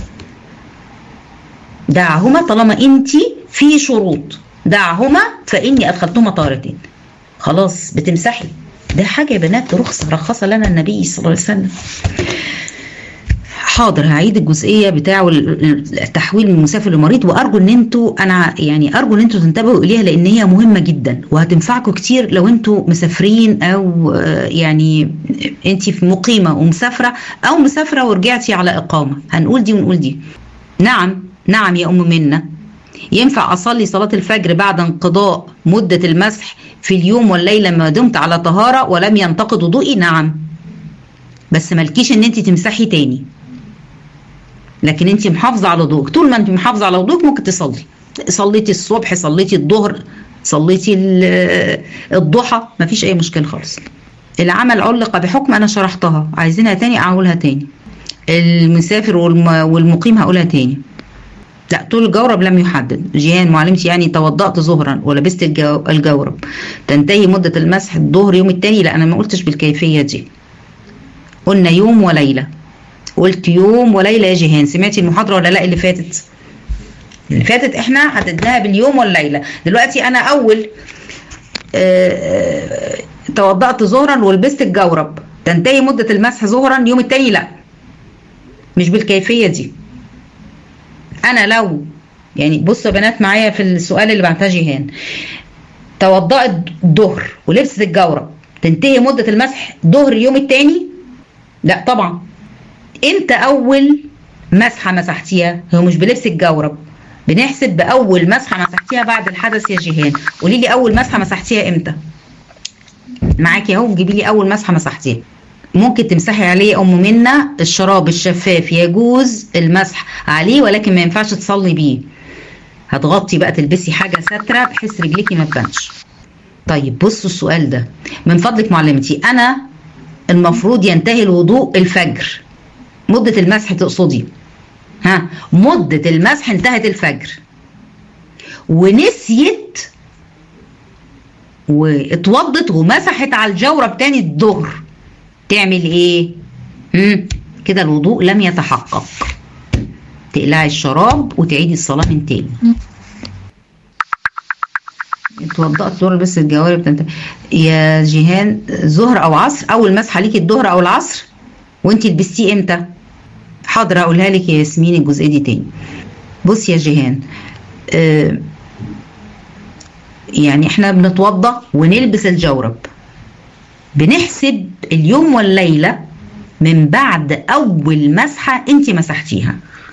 دعهما طالما انت في شروط دعهما فإني أدخلتهما طارتين خلاص بتمسحي ده حاجه يا بنات رخصه رخصها لنا النبي صلى الله عليه وسلم حاضر هعيد الجزئيه بتاع التحويل من مسافر لمريض وارجو ان انتوا انا يعني ارجو ان انتوا تنتبهوا اليها لان هي مهمه جدا وهتنفعكم كتير لو انتوا مسافرين او يعني انت مقيمه ومسافره او مسافره ورجعتي على اقامه هنقول دي ونقول دي نعم نعم يا ام منا ينفع أصلي صلاة الفجر بعد انقضاء مدة المسح في اليوم والليلة ما دمت على طهارة ولم ينتقد وضوئي نعم بس مالكيش ان انت تمسحي تاني لكن انت محافظة على وضوءك طول ما انت محافظة على وضوءك ممكن تصلي صليتي الصبح صليتي الظهر صليتي الضحى مفيش اي مشكلة خالص العمل علق بحكم انا شرحتها عايزينها تاني اقولها تاني المسافر والمقيم هقولها تاني لا طول الجورب لم يحدد جيهان معلمتي يعني توضأت ظهرا ولبست الجو... الجورب تنتهي مدة المسح الظهر يوم التاني لا أنا ما قلتش بالكيفية دي قلنا يوم وليلة قلت يوم وليلة يا جيهان سمعتي المحاضرة ولا لا اللي فاتت اللي فاتت احنا حددناها باليوم والليلة دلوقتي أنا أول اه توضأت ظهرا ولبست الجورب تنتهي مدة المسح ظهرا يوم التاني لا مش بالكيفية دي انا لو يعني بصوا يا بنات معايا في السؤال اللي بعتها جيهان توضأت الظهر ولبست الجورب تنتهي مدة المسح ظهر اليوم التاني لا طبعا امتى اول مسحة مسحتيها هو مش بلبس الجورب بنحسب باول مسحة مسحتيها بعد الحدث يا جيهان قولي لي اول مسحة مسحتيها امتى معاكي اهو جيبي لي اول مسحة مسحتيها ممكن تمسحي عليه ام منا الشراب الشفاف يجوز المسح عليه ولكن ما ينفعش تصلي بيه هتغطي بقى تلبسي حاجه ساتره بحيث رجليكي ما تبانش طيب بصوا السؤال ده من فضلك معلمتي انا المفروض ينتهي الوضوء الفجر مده المسح تقصدي ها مده المسح انتهت الفجر ونسيت واتوضت ومسحت على الجورب تاني الظهر تعمل ايه مم. كده الوضوء لم يتحقق تقلعي الشراب وتعيدي الصلاة من تاني اتوضأت ظهر بس الجوارب تنت... يا جيهان ظهر او عصر اول مسحه ليكي الظهر او العصر وانت لبستيه امتى حاضر اقولها لك يا ياسمين الجزئيه دي تاني بص يا جيهان آه يعني احنا بنتوضى ونلبس الجورب بنحسب اليوم والليلة من بعد أول مسحة أنت مسحتيها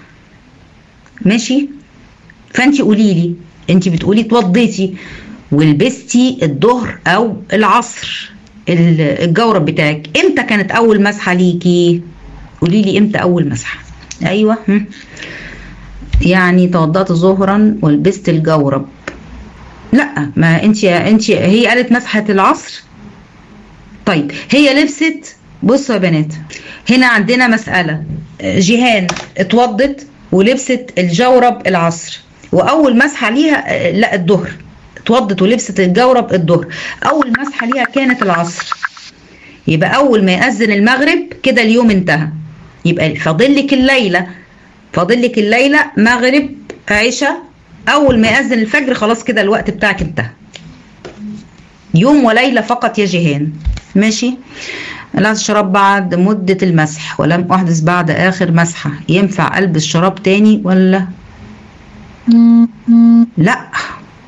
ماشي فأنت قولي لي أنت بتقولي اتوضيتي ولبستي الظهر أو العصر الجورب بتاعك امتى كانت أول مسحة ليكي قولي لي امتى أول مسحة أيوة هم. يعني توضأت ظهرا ولبست الجورب لا ما انت انت هي قالت مسحه العصر طيب هي لبست بصوا يا بنات هنا عندنا مسألة جيهان اتوضت ولبست الجورب العصر وأول مسحة ليها لا الظهر اتوضت ولبست الجورب الظهر أول مسحة ليها كانت العصر يبقى أول ما يأذن المغرب كده اليوم انتهى يبقى فاضل لك الليلة فاضل لك الليلة مغرب عشاء أول ما يأذن الفجر خلاص كده الوقت بتاعك انتهى يوم وليلة فقط يا جيهان ماشي قلعت الشراب بعد مدة المسح ولم أحدث بعد آخر مسحة ينفع ألبس شراب تاني ولا لا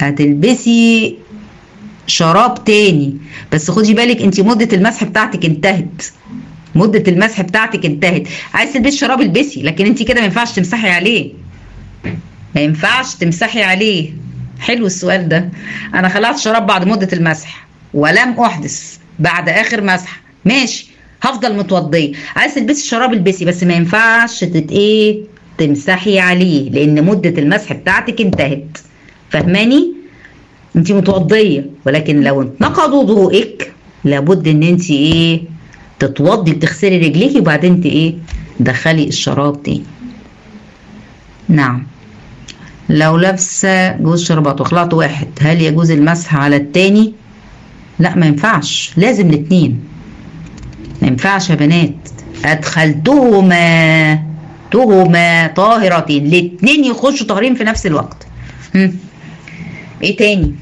هتلبسي شراب تاني بس خدي بالك انت مدة المسح بتاعتك انتهت مدة المسح بتاعتك انتهت عايز تلبسي شراب البسي لكن انت كده ما ينفعش تمسحي عليه ما ينفعش تمسحي عليه حلو السؤال ده انا خلعت شراب بعد مدة المسح ولم احدث بعد اخر مسح ماشي هفضل متوضيه عايز تلبسي الشراب البسي بس ما ينفعش تت ايه تمسحي عليه لان مدة المسح بتاعتك انتهت فاهماني انت متوضيه ولكن لو اتنقض وضوءك لابد ان انت ايه تتوضي تغسلي رجليكي وبعدين انت ايه دخلي الشراب تاني نعم لو لابسه جوز شربات وخلعت واحد هل يجوز المسح على التاني لا ما ينفعش لازم الاتنين ما ينفعش يا بنات ادخلتهما تهما طاهرتين الاتنين يخشوا طاهرين في نفس الوقت هم. ايه تاني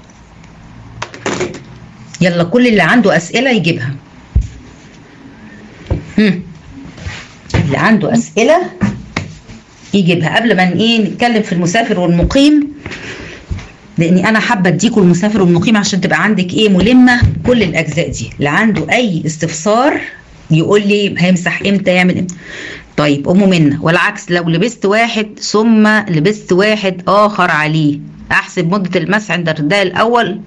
يلا كل اللي عنده اسئله يجيبها هم. اللي عنده اسئله يجيبها قبل ما ايه نتكلم في المسافر والمقيم لاني انا حابه اديكم المسافر والمقيم عشان تبقى عندك ايه ملمه كل الاجزاء دي اللي عنده اي استفسار يقول لي هيمسح امتى يعمل امتى طيب ام منى والعكس لو لبست واحد ثم لبست واحد اخر عليه احسب مده المسح عند الرداء الاول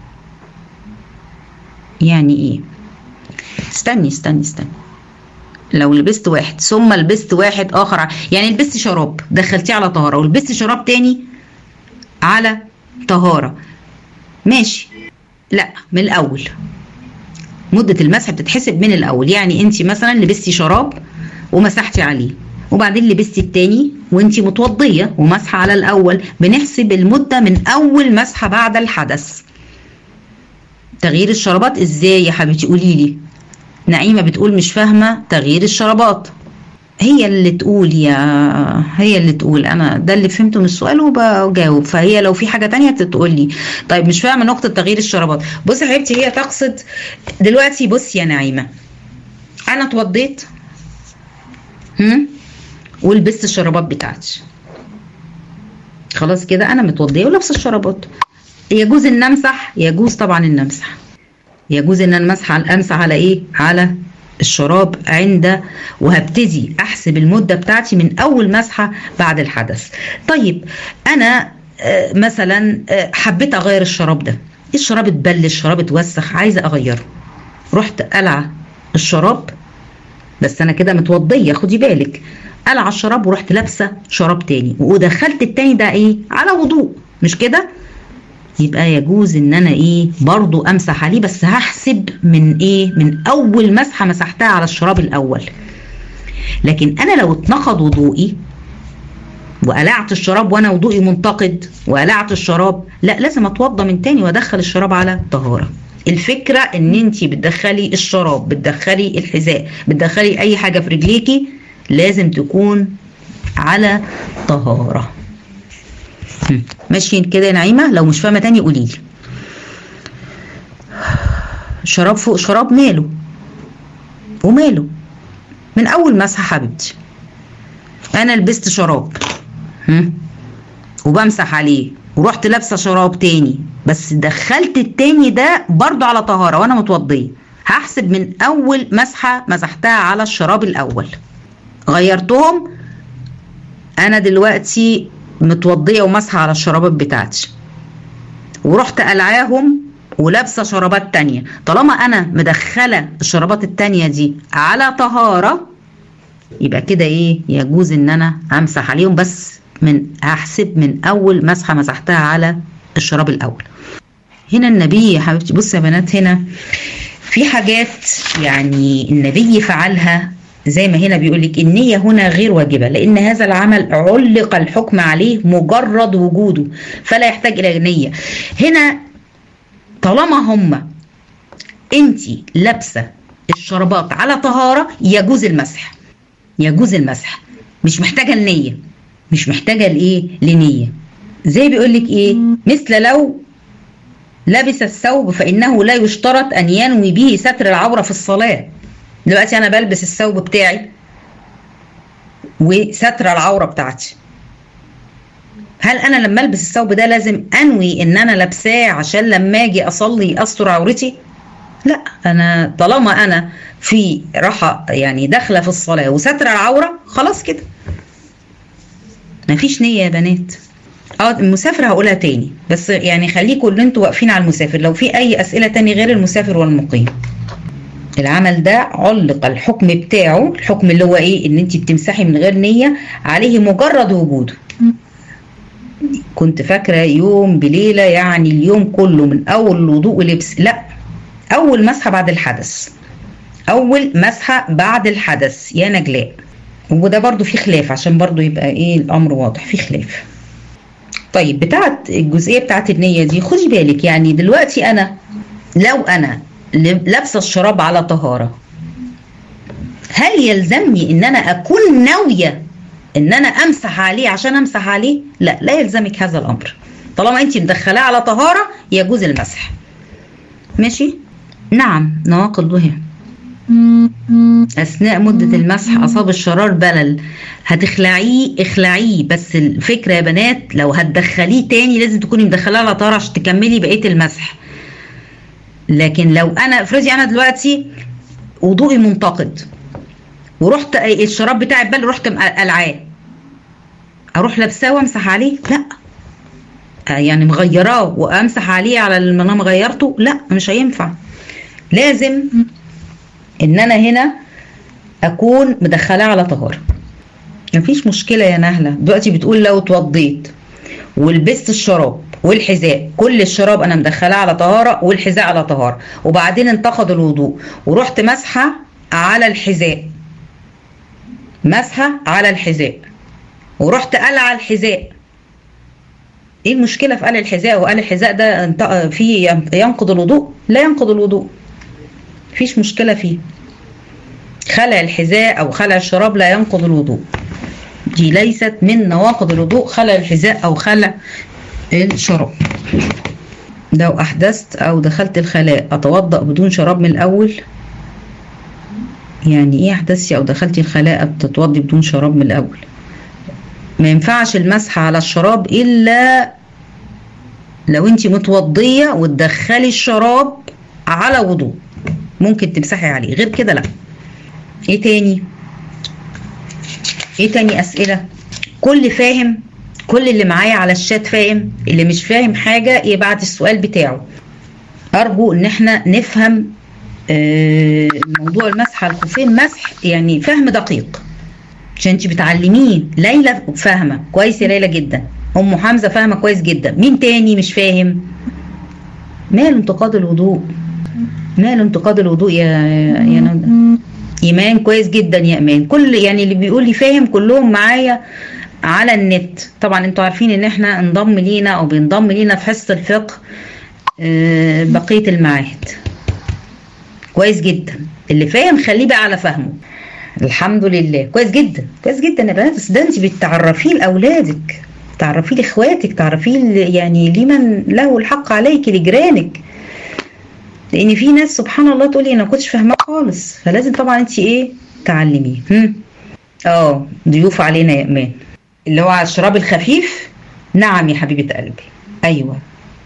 يعني ايه استني استني استني لو لبست واحد ثم لبست واحد اخر ع- يعني لبست شراب دخلتيه على طهاره ولبست شراب تاني على طهاره ماشي لا من الاول مده المسح بتتحسب من الاول يعني انت مثلا لبستي شراب ومسحتي عليه وبعدين لبستي التاني وانت متوضيه ومسحه على الاول بنحسب المده من اول مسحه بعد الحدث تغيير الشرابات ازاي يا حبيبتي قولي لي نعيمه بتقول مش فاهمه تغيير الشرابات هي اللي تقول يا هي اللي تقول انا ده اللي فهمته من السؤال وبجاوب فهي لو في حاجه تانية تقول لي طيب مش فاهمه نقطه تغيير الشرابات بصي يا حبيبتي هي تقصد دلوقتي بصي يا نعيمه انا اتوضيت هم ولبست الشرابات بتاعتي خلاص كده انا متوضيه ولابسه الشرابات يجوز ان امسح يجوز طبعا ان امسح يجوز ان انا امسح على امسح على ايه على الشراب عند وهبتدي احسب المده بتاعتي من اول مسحه بعد الحدث طيب انا آه، مثلا آه، حبيت اغير الشراب ده الشراب اتبل الشراب اتوسخ عايزه اغيره رحت قلع الشراب بس انا كده متوضيه خدي بالك قلع الشراب ورحت لابسه شراب تاني ودخلت التاني ده ايه على وضوء مش كده يبقى يجوز ان انا ايه برضو امسح عليه بس هحسب من ايه من اول مسحه مسحتها على الشراب الاول لكن انا لو اتنقض وضوئي وقلعت الشراب وانا وضوئي منتقد وقلعت الشراب لا لازم اتوضى من تاني وادخل الشراب على طهاره الفكره ان انت بتدخلي الشراب بتدخلي الحذاء بتدخلي اي حاجه في رجليكي لازم تكون على طهاره هم. ماشيين كده يا نعيمه لو مش فاهمه تاني قولي لي شراب فوق شراب ماله وماله من اول مسحه حبيبتي انا لبست شراب هم؟ وبمسح عليه ورحت لابسه شراب تاني بس دخلت التاني ده برضو على طهاره وانا متوضيه هحسب من اول مسحه مسحتها على الشراب الاول غيرتهم انا دلوقتي متوضيه وماسحه على الشرابات بتاعتي ورحت قلعاهم ولابسه شرابات تانية طالما انا مدخله الشرابات التانية دي على طهاره يبقى كده ايه يجوز ان انا امسح عليهم بس من هحسب من اول مسحه مسحتها على الشراب الاول هنا النبي يا حبيبتي بص يا بنات هنا في حاجات يعني النبي فعلها زي ما هنا بيقول لك النية هنا غير واجبة لأن هذا العمل علق الحكم عليه مجرد وجوده فلا يحتاج إلى نية هنا طالما هم انت لابسة الشربات على طهارة يجوز المسح يجوز المسح مش محتاجة النية مش محتاجة لإيه لنية زي بيقول لك إيه مثل لو لبس الثوب فإنه لا يشترط أن ينوي به ستر العورة في الصلاة دلوقتي انا بلبس الثوب بتاعي وستر العوره بتاعتي هل انا لما البس الثوب ده لازم انوي ان انا لابساه عشان لما اجي اصلي استر عورتي لا انا طالما انا في راحه يعني داخله في الصلاه وستر العوره خلاص كده مفيش نيه يا بنات اه المسافر هقولها تاني بس يعني خليكم اللي انتوا واقفين على المسافر لو في اي اسئله تاني غير المسافر والمقيم العمل ده علق الحكم بتاعه الحكم اللي هو ايه ان انت بتمسحي من غير نيه عليه مجرد وجوده كنت فاكره يوم بليله يعني اليوم كله من اول الوضوء ولبس لا اول مسحه بعد الحدث اول مسحه بعد الحدث يا نجلاء وده برضو في خلاف عشان برضو يبقى ايه الامر واضح في خلاف طيب بتاعت الجزئيه بتاعت النيه دي خدي بالك يعني دلوقتي انا لو انا لابسه الشراب على طهاره هل يلزمني ان انا اكون ناويه ان انا امسح عليه عشان امسح عليه لا لا يلزمك هذا الامر طالما انت مدخلاه على طهاره يجوز المسح ماشي نعم نواقض وهي اثناء مده المسح اصاب الشرار بلل هتخلعيه اخلعيه بس الفكره يا بنات لو هتدخليه تاني لازم تكوني مدخلاه على طهاره عشان تكملي بقيه المسح لكن لو انا افرضي انا دلوقتي وضوئي منتقد ورحت الشراب بتاعي بل رحت قلعاه اروح لابساه وامسح عليه لا يعني مغيراه وامسح عليه على اللي انا غيرته لا مش هينفع لازم ان انا هنا اكون مدخلاه على طهاره مفيش مشكله يا نهله دلوقتي بتقول لو اتوضيت ولبست الشراب والحذاء كل الشراب انا مدخلاه على طهاره والحذاء على طهاره وبعدين انتقد الوضوء ورحت مسحه على الحذاء مسحه على الحذاء ورحت قلع الحذاء ايه المشكله في قلع الحذاء وقلع الحذاء ده فيه ينقض الوضوء لا ينقض الوضوء مفيش مشكله فيه خلع الحذاء او خلع الشراب لا ينقض الوضوء دي ليست من نواقض الوضوء خلع الحذاء او خلع الشراب لو احدثت او دخلت الخلاء اتوضا بدون شراب من الاول يعني ايه احدثتي او دخلتي الخلاء بتتوضي بدون شراب من الاول ما ينفعش المسح على الشراب الا لو انت متوضيه وتدخلي الشراب على وضوء ممكن تمسحي عليه غير كده لا ايه تاني ايه تاني اسئله كل فاهم كل اللي معايا على الشات فاهم اللي مش فاهم حاجه يبعت السؤال بتاعه ارجو ان احنا نفهم آه موضوع المسح على الخفين مسح يعني فهم دقيق عشان انت بتعلميه ليلى فاهمه كويس يا ليلى جدا ام حمزه فاهمه كويس جدا مين تاني مش فاهم ماله انتقاد الوضوء ماله انتقاد الوضوء يا يا ندى ايمان كويس جدا يا ايمان كل يعني اللي بيقول لي فاهم كلهم معايا على النت طبعا انتوا عارفين ان احنا انضم لينا او بينضم لينا في حصه الفقه آه بقيه المعاهد كويس جدا اللي فاهم خليه بقى على فهمه الحمد لله كويس جدا كويس جدا يا بنات بس ده انت بتعرفيه لاولادك تعرفيه لاخواتك تعرفيه يعني لمن له الحق عليك لجيرانك لان في ناس سبحان الله تقولي انا ما كنتش فاهماه خالص فلازم طبعا انت ايه تعلميه اه ضيوف علينا يا امان اللي هو على الشراب الخفيف نعم يا حبيبه قلبي ايوه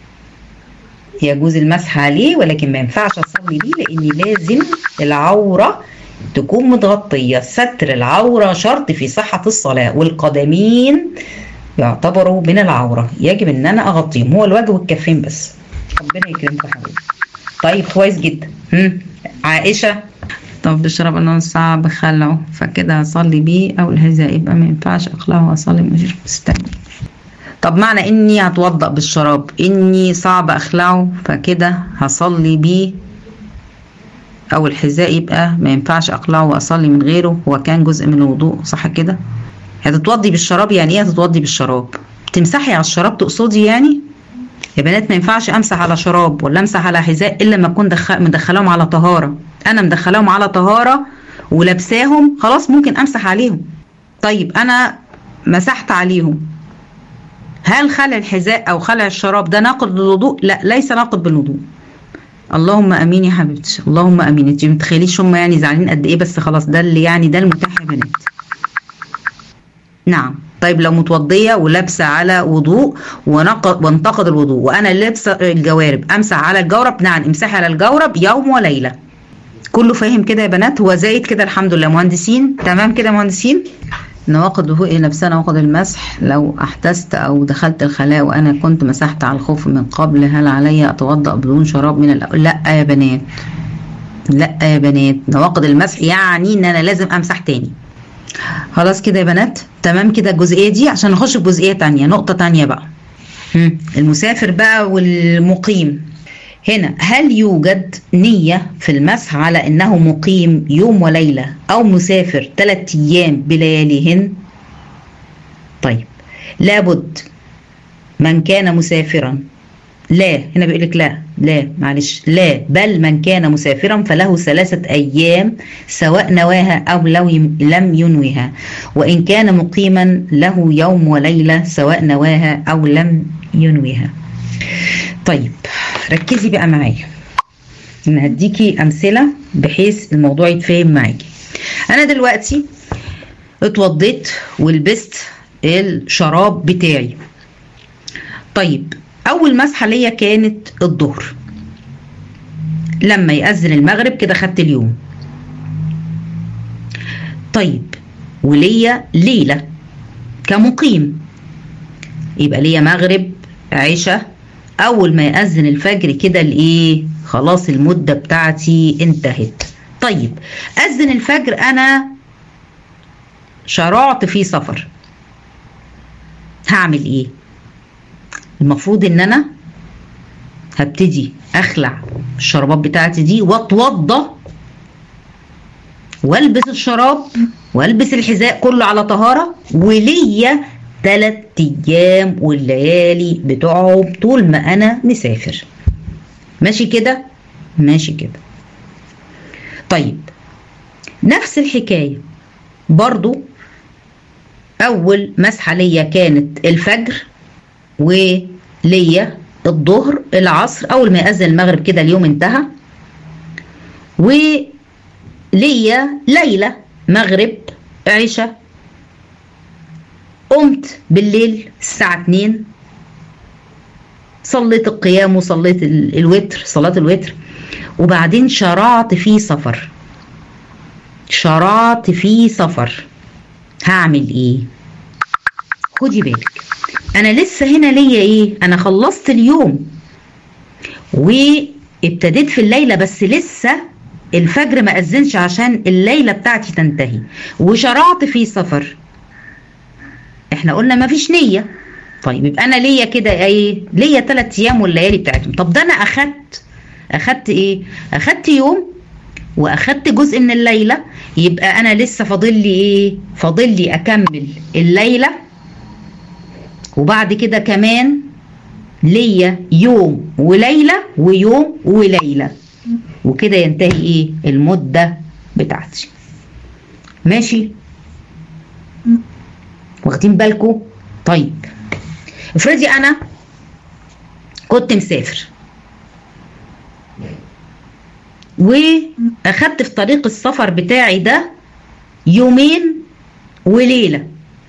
يجوز المسح عليه ولكن ما ينفعش اصلي بيه لان لازم العوره تكون متغطيه ستر العوره شرط في صحه الصلاه والقدمين يعتبروا من العوره يجب ان انا اغطيهم هو الوجه والكفين بس ربنا يكرمك يا حبيبي طيب كويس جدا هم. عائشه طب بشرب انا ساعة بخلعه فكده هصلي بيه او الهزاء يبقى ما ينفعش اخلعه واصلي مش مستني طب معنى اني هتوضأ بالشراب اني صعب اخلعه فكده هصلي بيه او الحذاء يبقى ما ينفعش اقلعه واصلي من غيره هو كان جزء من الوضوء صح كده هتتوضي بالشراب يعني ايه هتتوضي بالشراب تمسحي على الشراب تقصدي يعني يا بنات ما ينفعش امسح على شراب ولا امسح على حذاء الا لما اكون دخل مدخلاهم على طهاره انا مدخلاهم على طهاره ولابساهم خلاص ممكن امسح عليهم طيب انا مسحت عليهم هل خلع الحذاء او خلع الشراب ده ناقض للوضوء لا ليس ناقض بالوضوء اللهم امين يا حبيبتي اللهم امين انت متخيليش هم يعني زعلانين قد ايه بس خلاص ده اللي يعني ده المتاح يا بنات نعم طيب لو متوضيه ولابسه على وضوء ونقض وانتقد الوضوء وانا لابسه الجوارب امسح على الجورب نعم امسحي على الجورب يوم وليله كله فاهم كده يا بنات هو زايد كده الحمد لله مهندسين تمام كده مهندسين نواقض الوضوء إيه نفسها نواقض المسح لو احدثت او دخلت الخلاء وانا كنت مسحت على الخوف من قبل هل علي اتوضا بدون شراب من الأول لا يا بنات لا يا بنات نواقض المسح يعني ان انا لازم امسح تاني خلاص كده يا بنات تمام كده الجزئيه دي عشان نخش في جزئيه تانية نقطه تانية بقى هم. المسافر بقى والمقيم هنا هل يوجد نية في المسح على أنه مقيم يوم وليلة أو مسافر ثلاثة أيام بلياليهن طيب لابد من كان مسافرا لا هنا بيقول لك لا لا معلش لا بل من كان مسافرا فله ثلاثة أيام سواء نواها أو لو لم ينوها وإن كان مقيما له يوم وليلة سواء نواها أو لم ينوها طيب ركزي بقى معايا انا هديكي امثله بحيث الموضوع يتفهم معاكي انا دلوقتي اتوضيت ولبست الشراب بتاعي طيب اول مسحه ليا كانت الظهر لما يأذن المغرب كده خدت اليوم طيب وليا ليله كمقيم يبقى ليا مغرب عشاء اول ما يأذن الفجر كده الايه خلاص المده بتاعتي انتهت طيب أذن الفجر انا شرعت في سفر هعمل ايه المفروض ان انا هبتدي اخلع الشرابات بتاعتي دي واتوضى والبس الشراب والبس الحذاء كله على طهاره وليا تلات ايام والليالي بتوعهم طول ما انا مسافر ماشي كده ماشي كده طيب نفس الحكايه برضو اول مسحه ليا كانت الفجر وليا الظهر العصر اول ما يأذن المغرب كده اليوم انتهى وليا ليله مغرب عشاء قمت بالليل الساعة 2 صليت القيام وصليت الوتر صلاة الوتر وبعدين شرعت في سفر شرعت في سفر هعمل ايه خدي بالك انا لسه هنا ليا ايه انا خلصت اليوم وابتديت في الليله بس لسه الفجر ما اذنش عشان الليله بتاعتي تنتهي وشرعت في سفر احنا قلنا ما فيش نيه طيب يبقى انا ليا كده ايه ليا ثلاث ايام والليالي بتاعتهم طب ده انا اخدت اخدت ايه اخدت يوم واخدت جزء من الليله يبقى انا لسه فاضل لي ايه فاضل لي اكمل الليله وبعد كده كمان ليا يوم وليله ويوم وليله وكده ينتهي ايه المده بتاعتي ماشي واخدين بالكم طيب افرضي انا كنت مسافر واخدت في طريق السفر بتاعي ده يومين وليله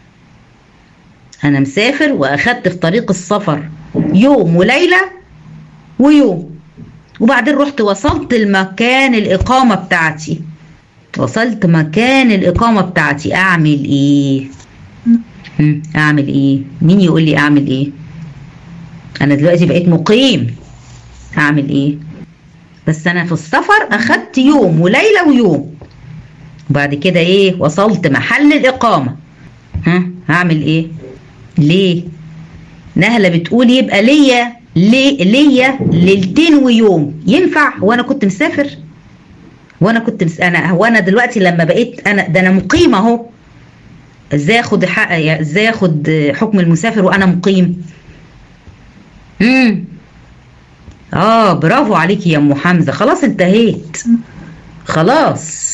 انا مسافر واخدت في طريق السفر يوم وليله ويوم وبعدين رحت وصلت المكان الاقامه بتاعتي وصلت مكان الاقامه بتاعتي اعمل ايه اعمل ايه مين يقول لي اعمل ايه انا دلوقتي بقيت مقيم اعمل ايه بس انا في السفر اخدت يوم وليله ويوم وبعد كده ايه وصلت محل الاقامه ها هعمل ايه ليه نهله بتقول يبقى ليا ليه ليا ليلتين ويوم ينفع وانا كنت مسافر وانا كنت مس... انا هو انا دلوقتي لما بقيت انا ده انا مقيمه اهو ازاي اخد حق ازاي اخد حكم المسافر وانا مقيم امم اه برافو عليكي يا ام حمزه خلاص انتهيت خلاص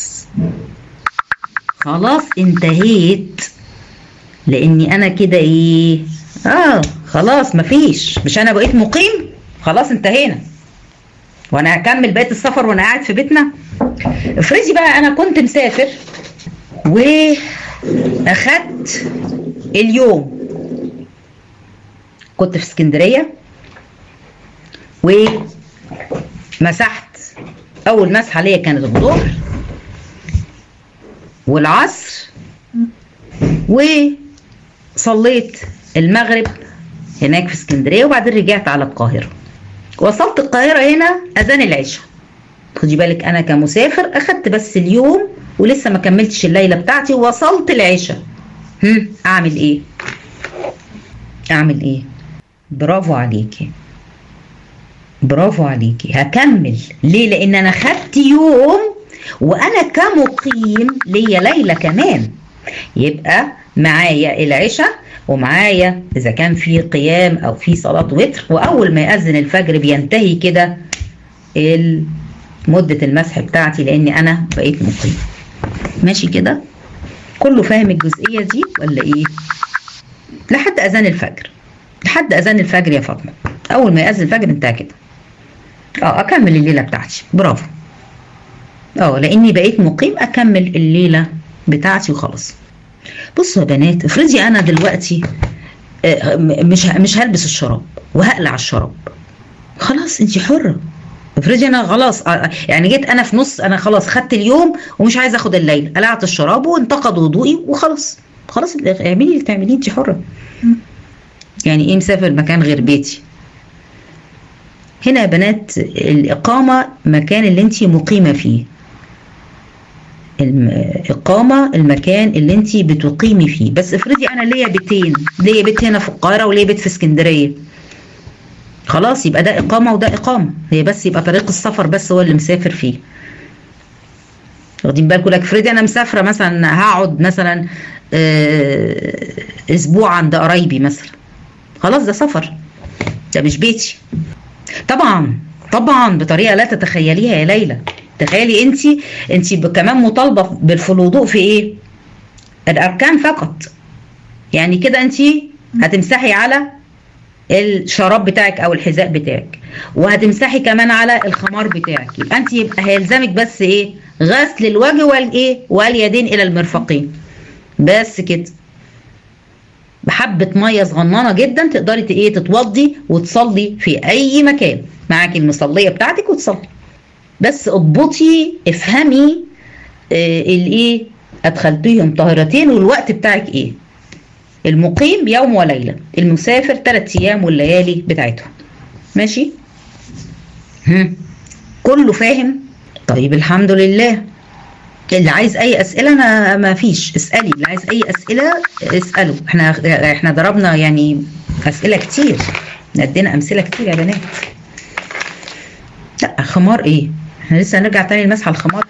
خلاص انتهيت لاني انا كده ايه اه خلاص مفيش مش انا بقيت مقيم خلاص انتهينا وانا هكمل بقيه السفر وانا قاعد في بيتنا افرضي بقى انا كنت مسافر واخدت اليوم كنت في اسكندريه ومسحت اول مسحه ليا كانت الظهر والعصر وصليت المغرب هناك في اسكندريه وبعدين رجعت على القاهره وصلت القاهره هنا اذان العشاء خدي بالك انا كمسافر اخدت بس اليوم ولسه ما كملتش الليله بتاعتي ووصلت العشاء هم اعمل ايه اعمل ايه برافو عليكي برافو عليكي هكمل ليه لان انا خدت يوم وانا كمقيم ليا ليله كمان يبقى معايا العشاء ومعايا اذا كان في قيام او في صلاه وتر واول ما ياذن الفجر بينتهي كده مده المسح بتاعتي لاني انا بقيت مقيم ماشي كده كله فاهم الجزئيه دي ولا ايه لحد اذان الفجر لحد اذان الفجر يا فاطمه اول ما ياذن الفجر انتهى كده اه اكمل الليله بتاعتي برافو اه لاني بقيت مقيم اكمل الليله بتاعتي وخلاص بصوا يا بنات افرضي انا دلوقتي مش مش هلبس الشراب وهقلع الشراب خلاص انت حره افرضي انا خلاص يعني جيت انا في نص انا خلاص خدت اليوم ومش عايزه اخد الليل قلعت الشراب وانتقد وضوئي وخلاص خلاص اعملي اللي تعمليه انت حره يعني ايه مسافر مكان غير بيتي هنا يا بنات الإقامة مكان اللي انت مقيمة فيه الإقامة المكان اللي انت بتقيمي فيه بس افرضي أنا ليا بيتين ليا بيت هنا في القاهرة وليا بيت في اسكندرية خلاص يبقى ده إقامة وده إقامة هي بس يبقى طريق السفر بس هو اللي مسافر فيه واخدين بالكم لك افرضي أنا مسافرة مثلا هقعد مثلا أسبوع عند قرايبي مثلا خلاص ده سفر ده مش بيتي طبعا طبعا بطريقه لا تتخيليها يا ليلى تخيلي انت انت كمان مطالبه بالوضوء في ايه الاركان فقط يعني كده انت هتمسحي على الشراب بتاعك او الحذاء بتاعك وهتمسحي كمان على الخمار بتاعك يبقى انت يبقى هيلزمك بس ايه غسل الوجه والايه واليدين الى المرفقين بس كده بحبة مية صغننة جدا تقدري ايه تتوضي وتصلي في أي مكان معاكي المصلية بتاعتك وتصلي بس اضبطي افهمي آه الايه أدخلتيهم طاهرتين والوقت بتاعك ايه المقيم يوم وليلة المسافر ثلاث أيام والليالي بتاعتهم ماشي هم. كله فاهم طيب الحمد لله اللي عايز اي اسئله انا ما فيش اسالي اللي عايز اي اسئله اساله احنا احنا ضربنا يعني اسئله كتير ادينا امثله كتير يا بنات لا خمار ايه احنا لسه هنرجع تاني لمسح الخمار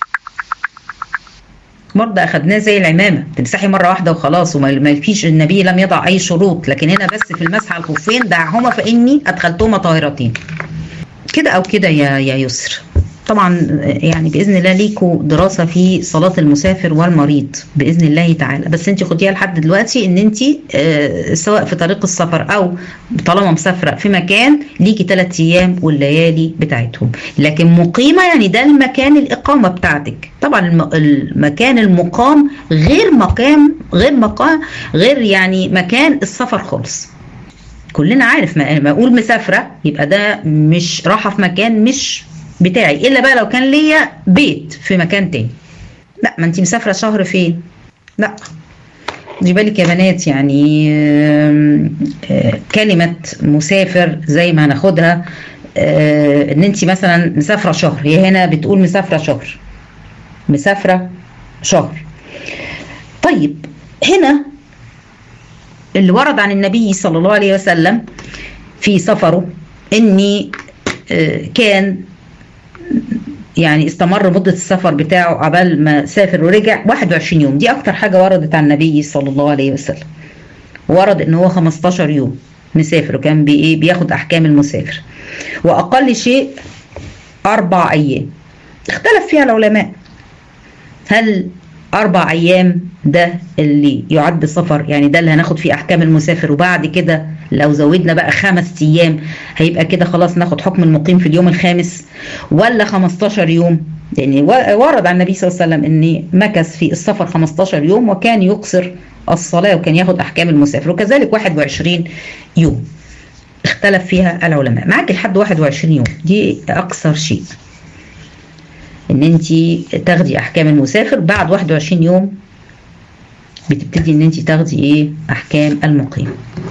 الخمار ده اخدناه زي العمامه تمسحي مره واحده وخلاص وما فيش النبي لم يضع اي شروط لكن هنا بس في المسح على الخفين دعهما فاني ادخلتهما طاهرتين كده او كده يا يا يسر طبعا يعني باذن الله ليكوا دراسه في صلاه المسافر والمريض باذن الله تعالى بس انت خديها لحد دلوقتي ان انت سواء في طريق السفر او طالما مسافره في مكان ليكي ثلاث ايام والليالي بتاعتهم لكن مقيمه يعني ده المكان الاقامه بتاعتك طبعا المكان المقام غير مقام غير مقام غير يعني مكان السفر خالص كلنا عارف ما اقول مسافره يبقى ده مش راحه في مكان مش بتاعي الا بقى لو كان ليا بيت في مكان تاني لا ما انت مسافره شهر فين لا خدي بالك يا بنات يعني كلمه مسافر زي ما هناخدها ان انت مثلا مسافره شهر هي هنا بتقول مسافره شهر مسافره شهر طيب هنا اللي ورد عن النبي صلى الله عليه وسلم في سفره اني كان يعني استمر مدة السفر بتاعه عبال ما سافر ورجع 21 يوم دي أكتر حاجة وردت عن النبي صلى الله عليه وسلم ورد إن هو 15 يوم مسافر وكان بي بياخد أحكام المسافر وأقل شيء أربع أيام اختلف فيها العلماء هل أربع أيام ده اللي يعد سفر يعني ده اللي هناخد فيه أحكام المسافر وبعد كده لو زودنا بقى خمس أيام هيبقى كده خلاص ناخد حكم المقيم في اليوم الخامس ولا 15 يوم يعني ورد عن النبي صلى الله عليه وسلم ان مكث في السفر 15 يوم وكان يقصر الصلاه وكان ياخد احكام المسافر وكذلك 21 يوم اختلف فيها العلماء معاك لحد 21 يوم دي اقصر شيء ان انت تاخدي احكام المسافر بعد 21 يوم بتبتدي ان انت تاخدي ايه احكام المقيم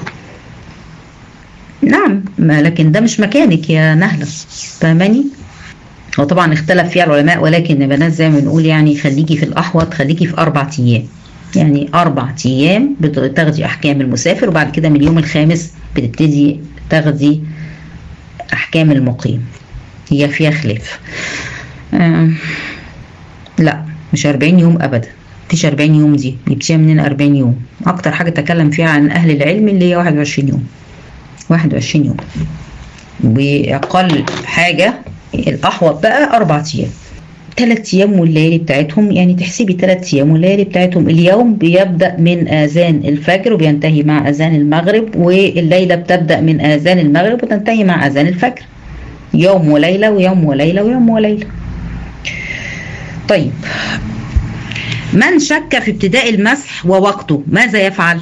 نعم ما لكن ده مش مكانك يا نهله فاهماني هو طبعا اختلف فيها العلماء ولكن يا بنات زي ما بنقول يعني خليكي في الاحوط خليكي في اربع ايام يعني اربع ايام بتاخدي احكام المسافر وبعد كده من اليوم الخامس بتبتدي تاخدي احكام المقيم هي فيها خلاف آه لا مش 40 يوم ابدا مفيش 40 يوم دي جبتيها منين 40 يوم اكتر حاجه تكلم فيها عن اهل العلم اللي هي 21 يوم 21 يوم واقل حاجه الاحوط بقى اربع ايام ثلاث ايام والليالي بتاعتهم يعني تحسبي ثلاث ايام والليالي بتاعتهم اليوم بيبدا من اذان الفجر وبينتهي مع اذان المغرب والليله بتبدا من اذان المغرب وتنتهي مع اذان الفجر يوم وليله ويوم وليله ويوم وليله طيب من شك في ابتداء المسح ووقته ماذا يفعل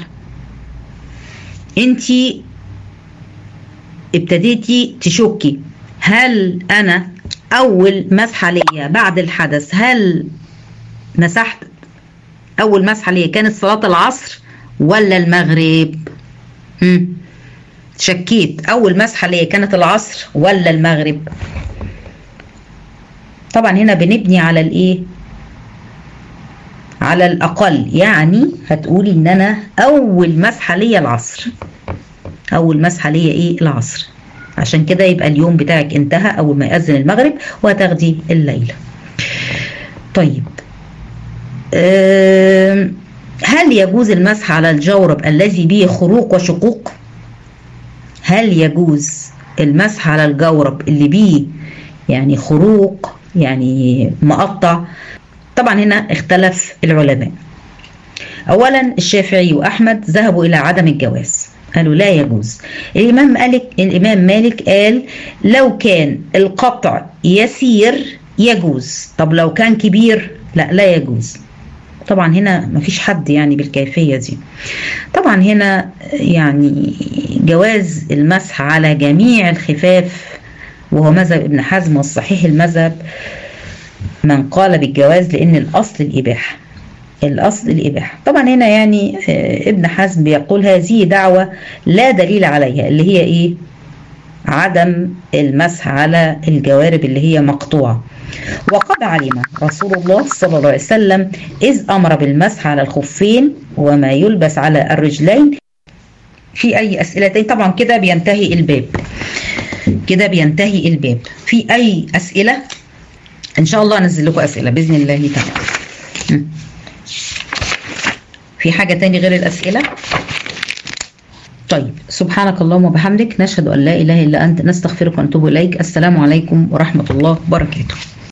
انت ابتديتي تشكي هل انا اول مسحه ليا بعد الحدث هل مسحت اول مسحه ليا كانت صلاه العصر ولا المغرب هم. شكيت اول مسحه ليا كانت العصر ولا المغرب طبعا هنا بنبني على الايه على الاقل يعني هتقولي ان انا اول مسحه ليا العصر اول مسحه ليا ايه العصر عشان كده يبقى اليوم بتاعك انتهى اول ما يأذن المغرب وهتاخدي الليله طيب أه هل يجوز المسح على الجورب الذي به خروق وشقوق هل يجوز المسح على الجورب اللي بيه يعني خروق يعني مقطع طبعا هنا اختلف العلماء اولا الشافعي واحمد ذهبوا الى عدم الجواز قالوا لا يجوز الامام مالك الامام مالك قال لو كان القطع يسير يجوز طب لو كان كبير لا لا يجوز طبعا هنا مفيش حد يعني بالكيفية دي طبعا هنا يعني جواز المسح على جميع الخفاف وهو مذهب ابن حزم والصحيح المذهب من قال بالجواز لأن الأصل الإباحة الأصل الإباحة طبعا هنا يعني ابن حزم بيقول هذه دعوة لا دليل عليها اللي هي إيه عدم المسح على الجوارب اللي هي مقطوعة وقد علم رسول الله صلى الله عليه وسلم إذ أمر بالمسح على الخفين وما يلبس على الرجلين في أي أسئلة تاني طبعا كده بينتهي الباب كده بينتهي الباب في أي أسئلة إن شاء الله أنزل لكم أسئلة بإذن الله تعالى في حاجة تاني غير الأسئلة طيب سبحانك اللهم وبحمدك نشهد أن لا إله إلا أنت نستغفرك ونتوب إليك السلام عليكم ورحمة الله وبركاته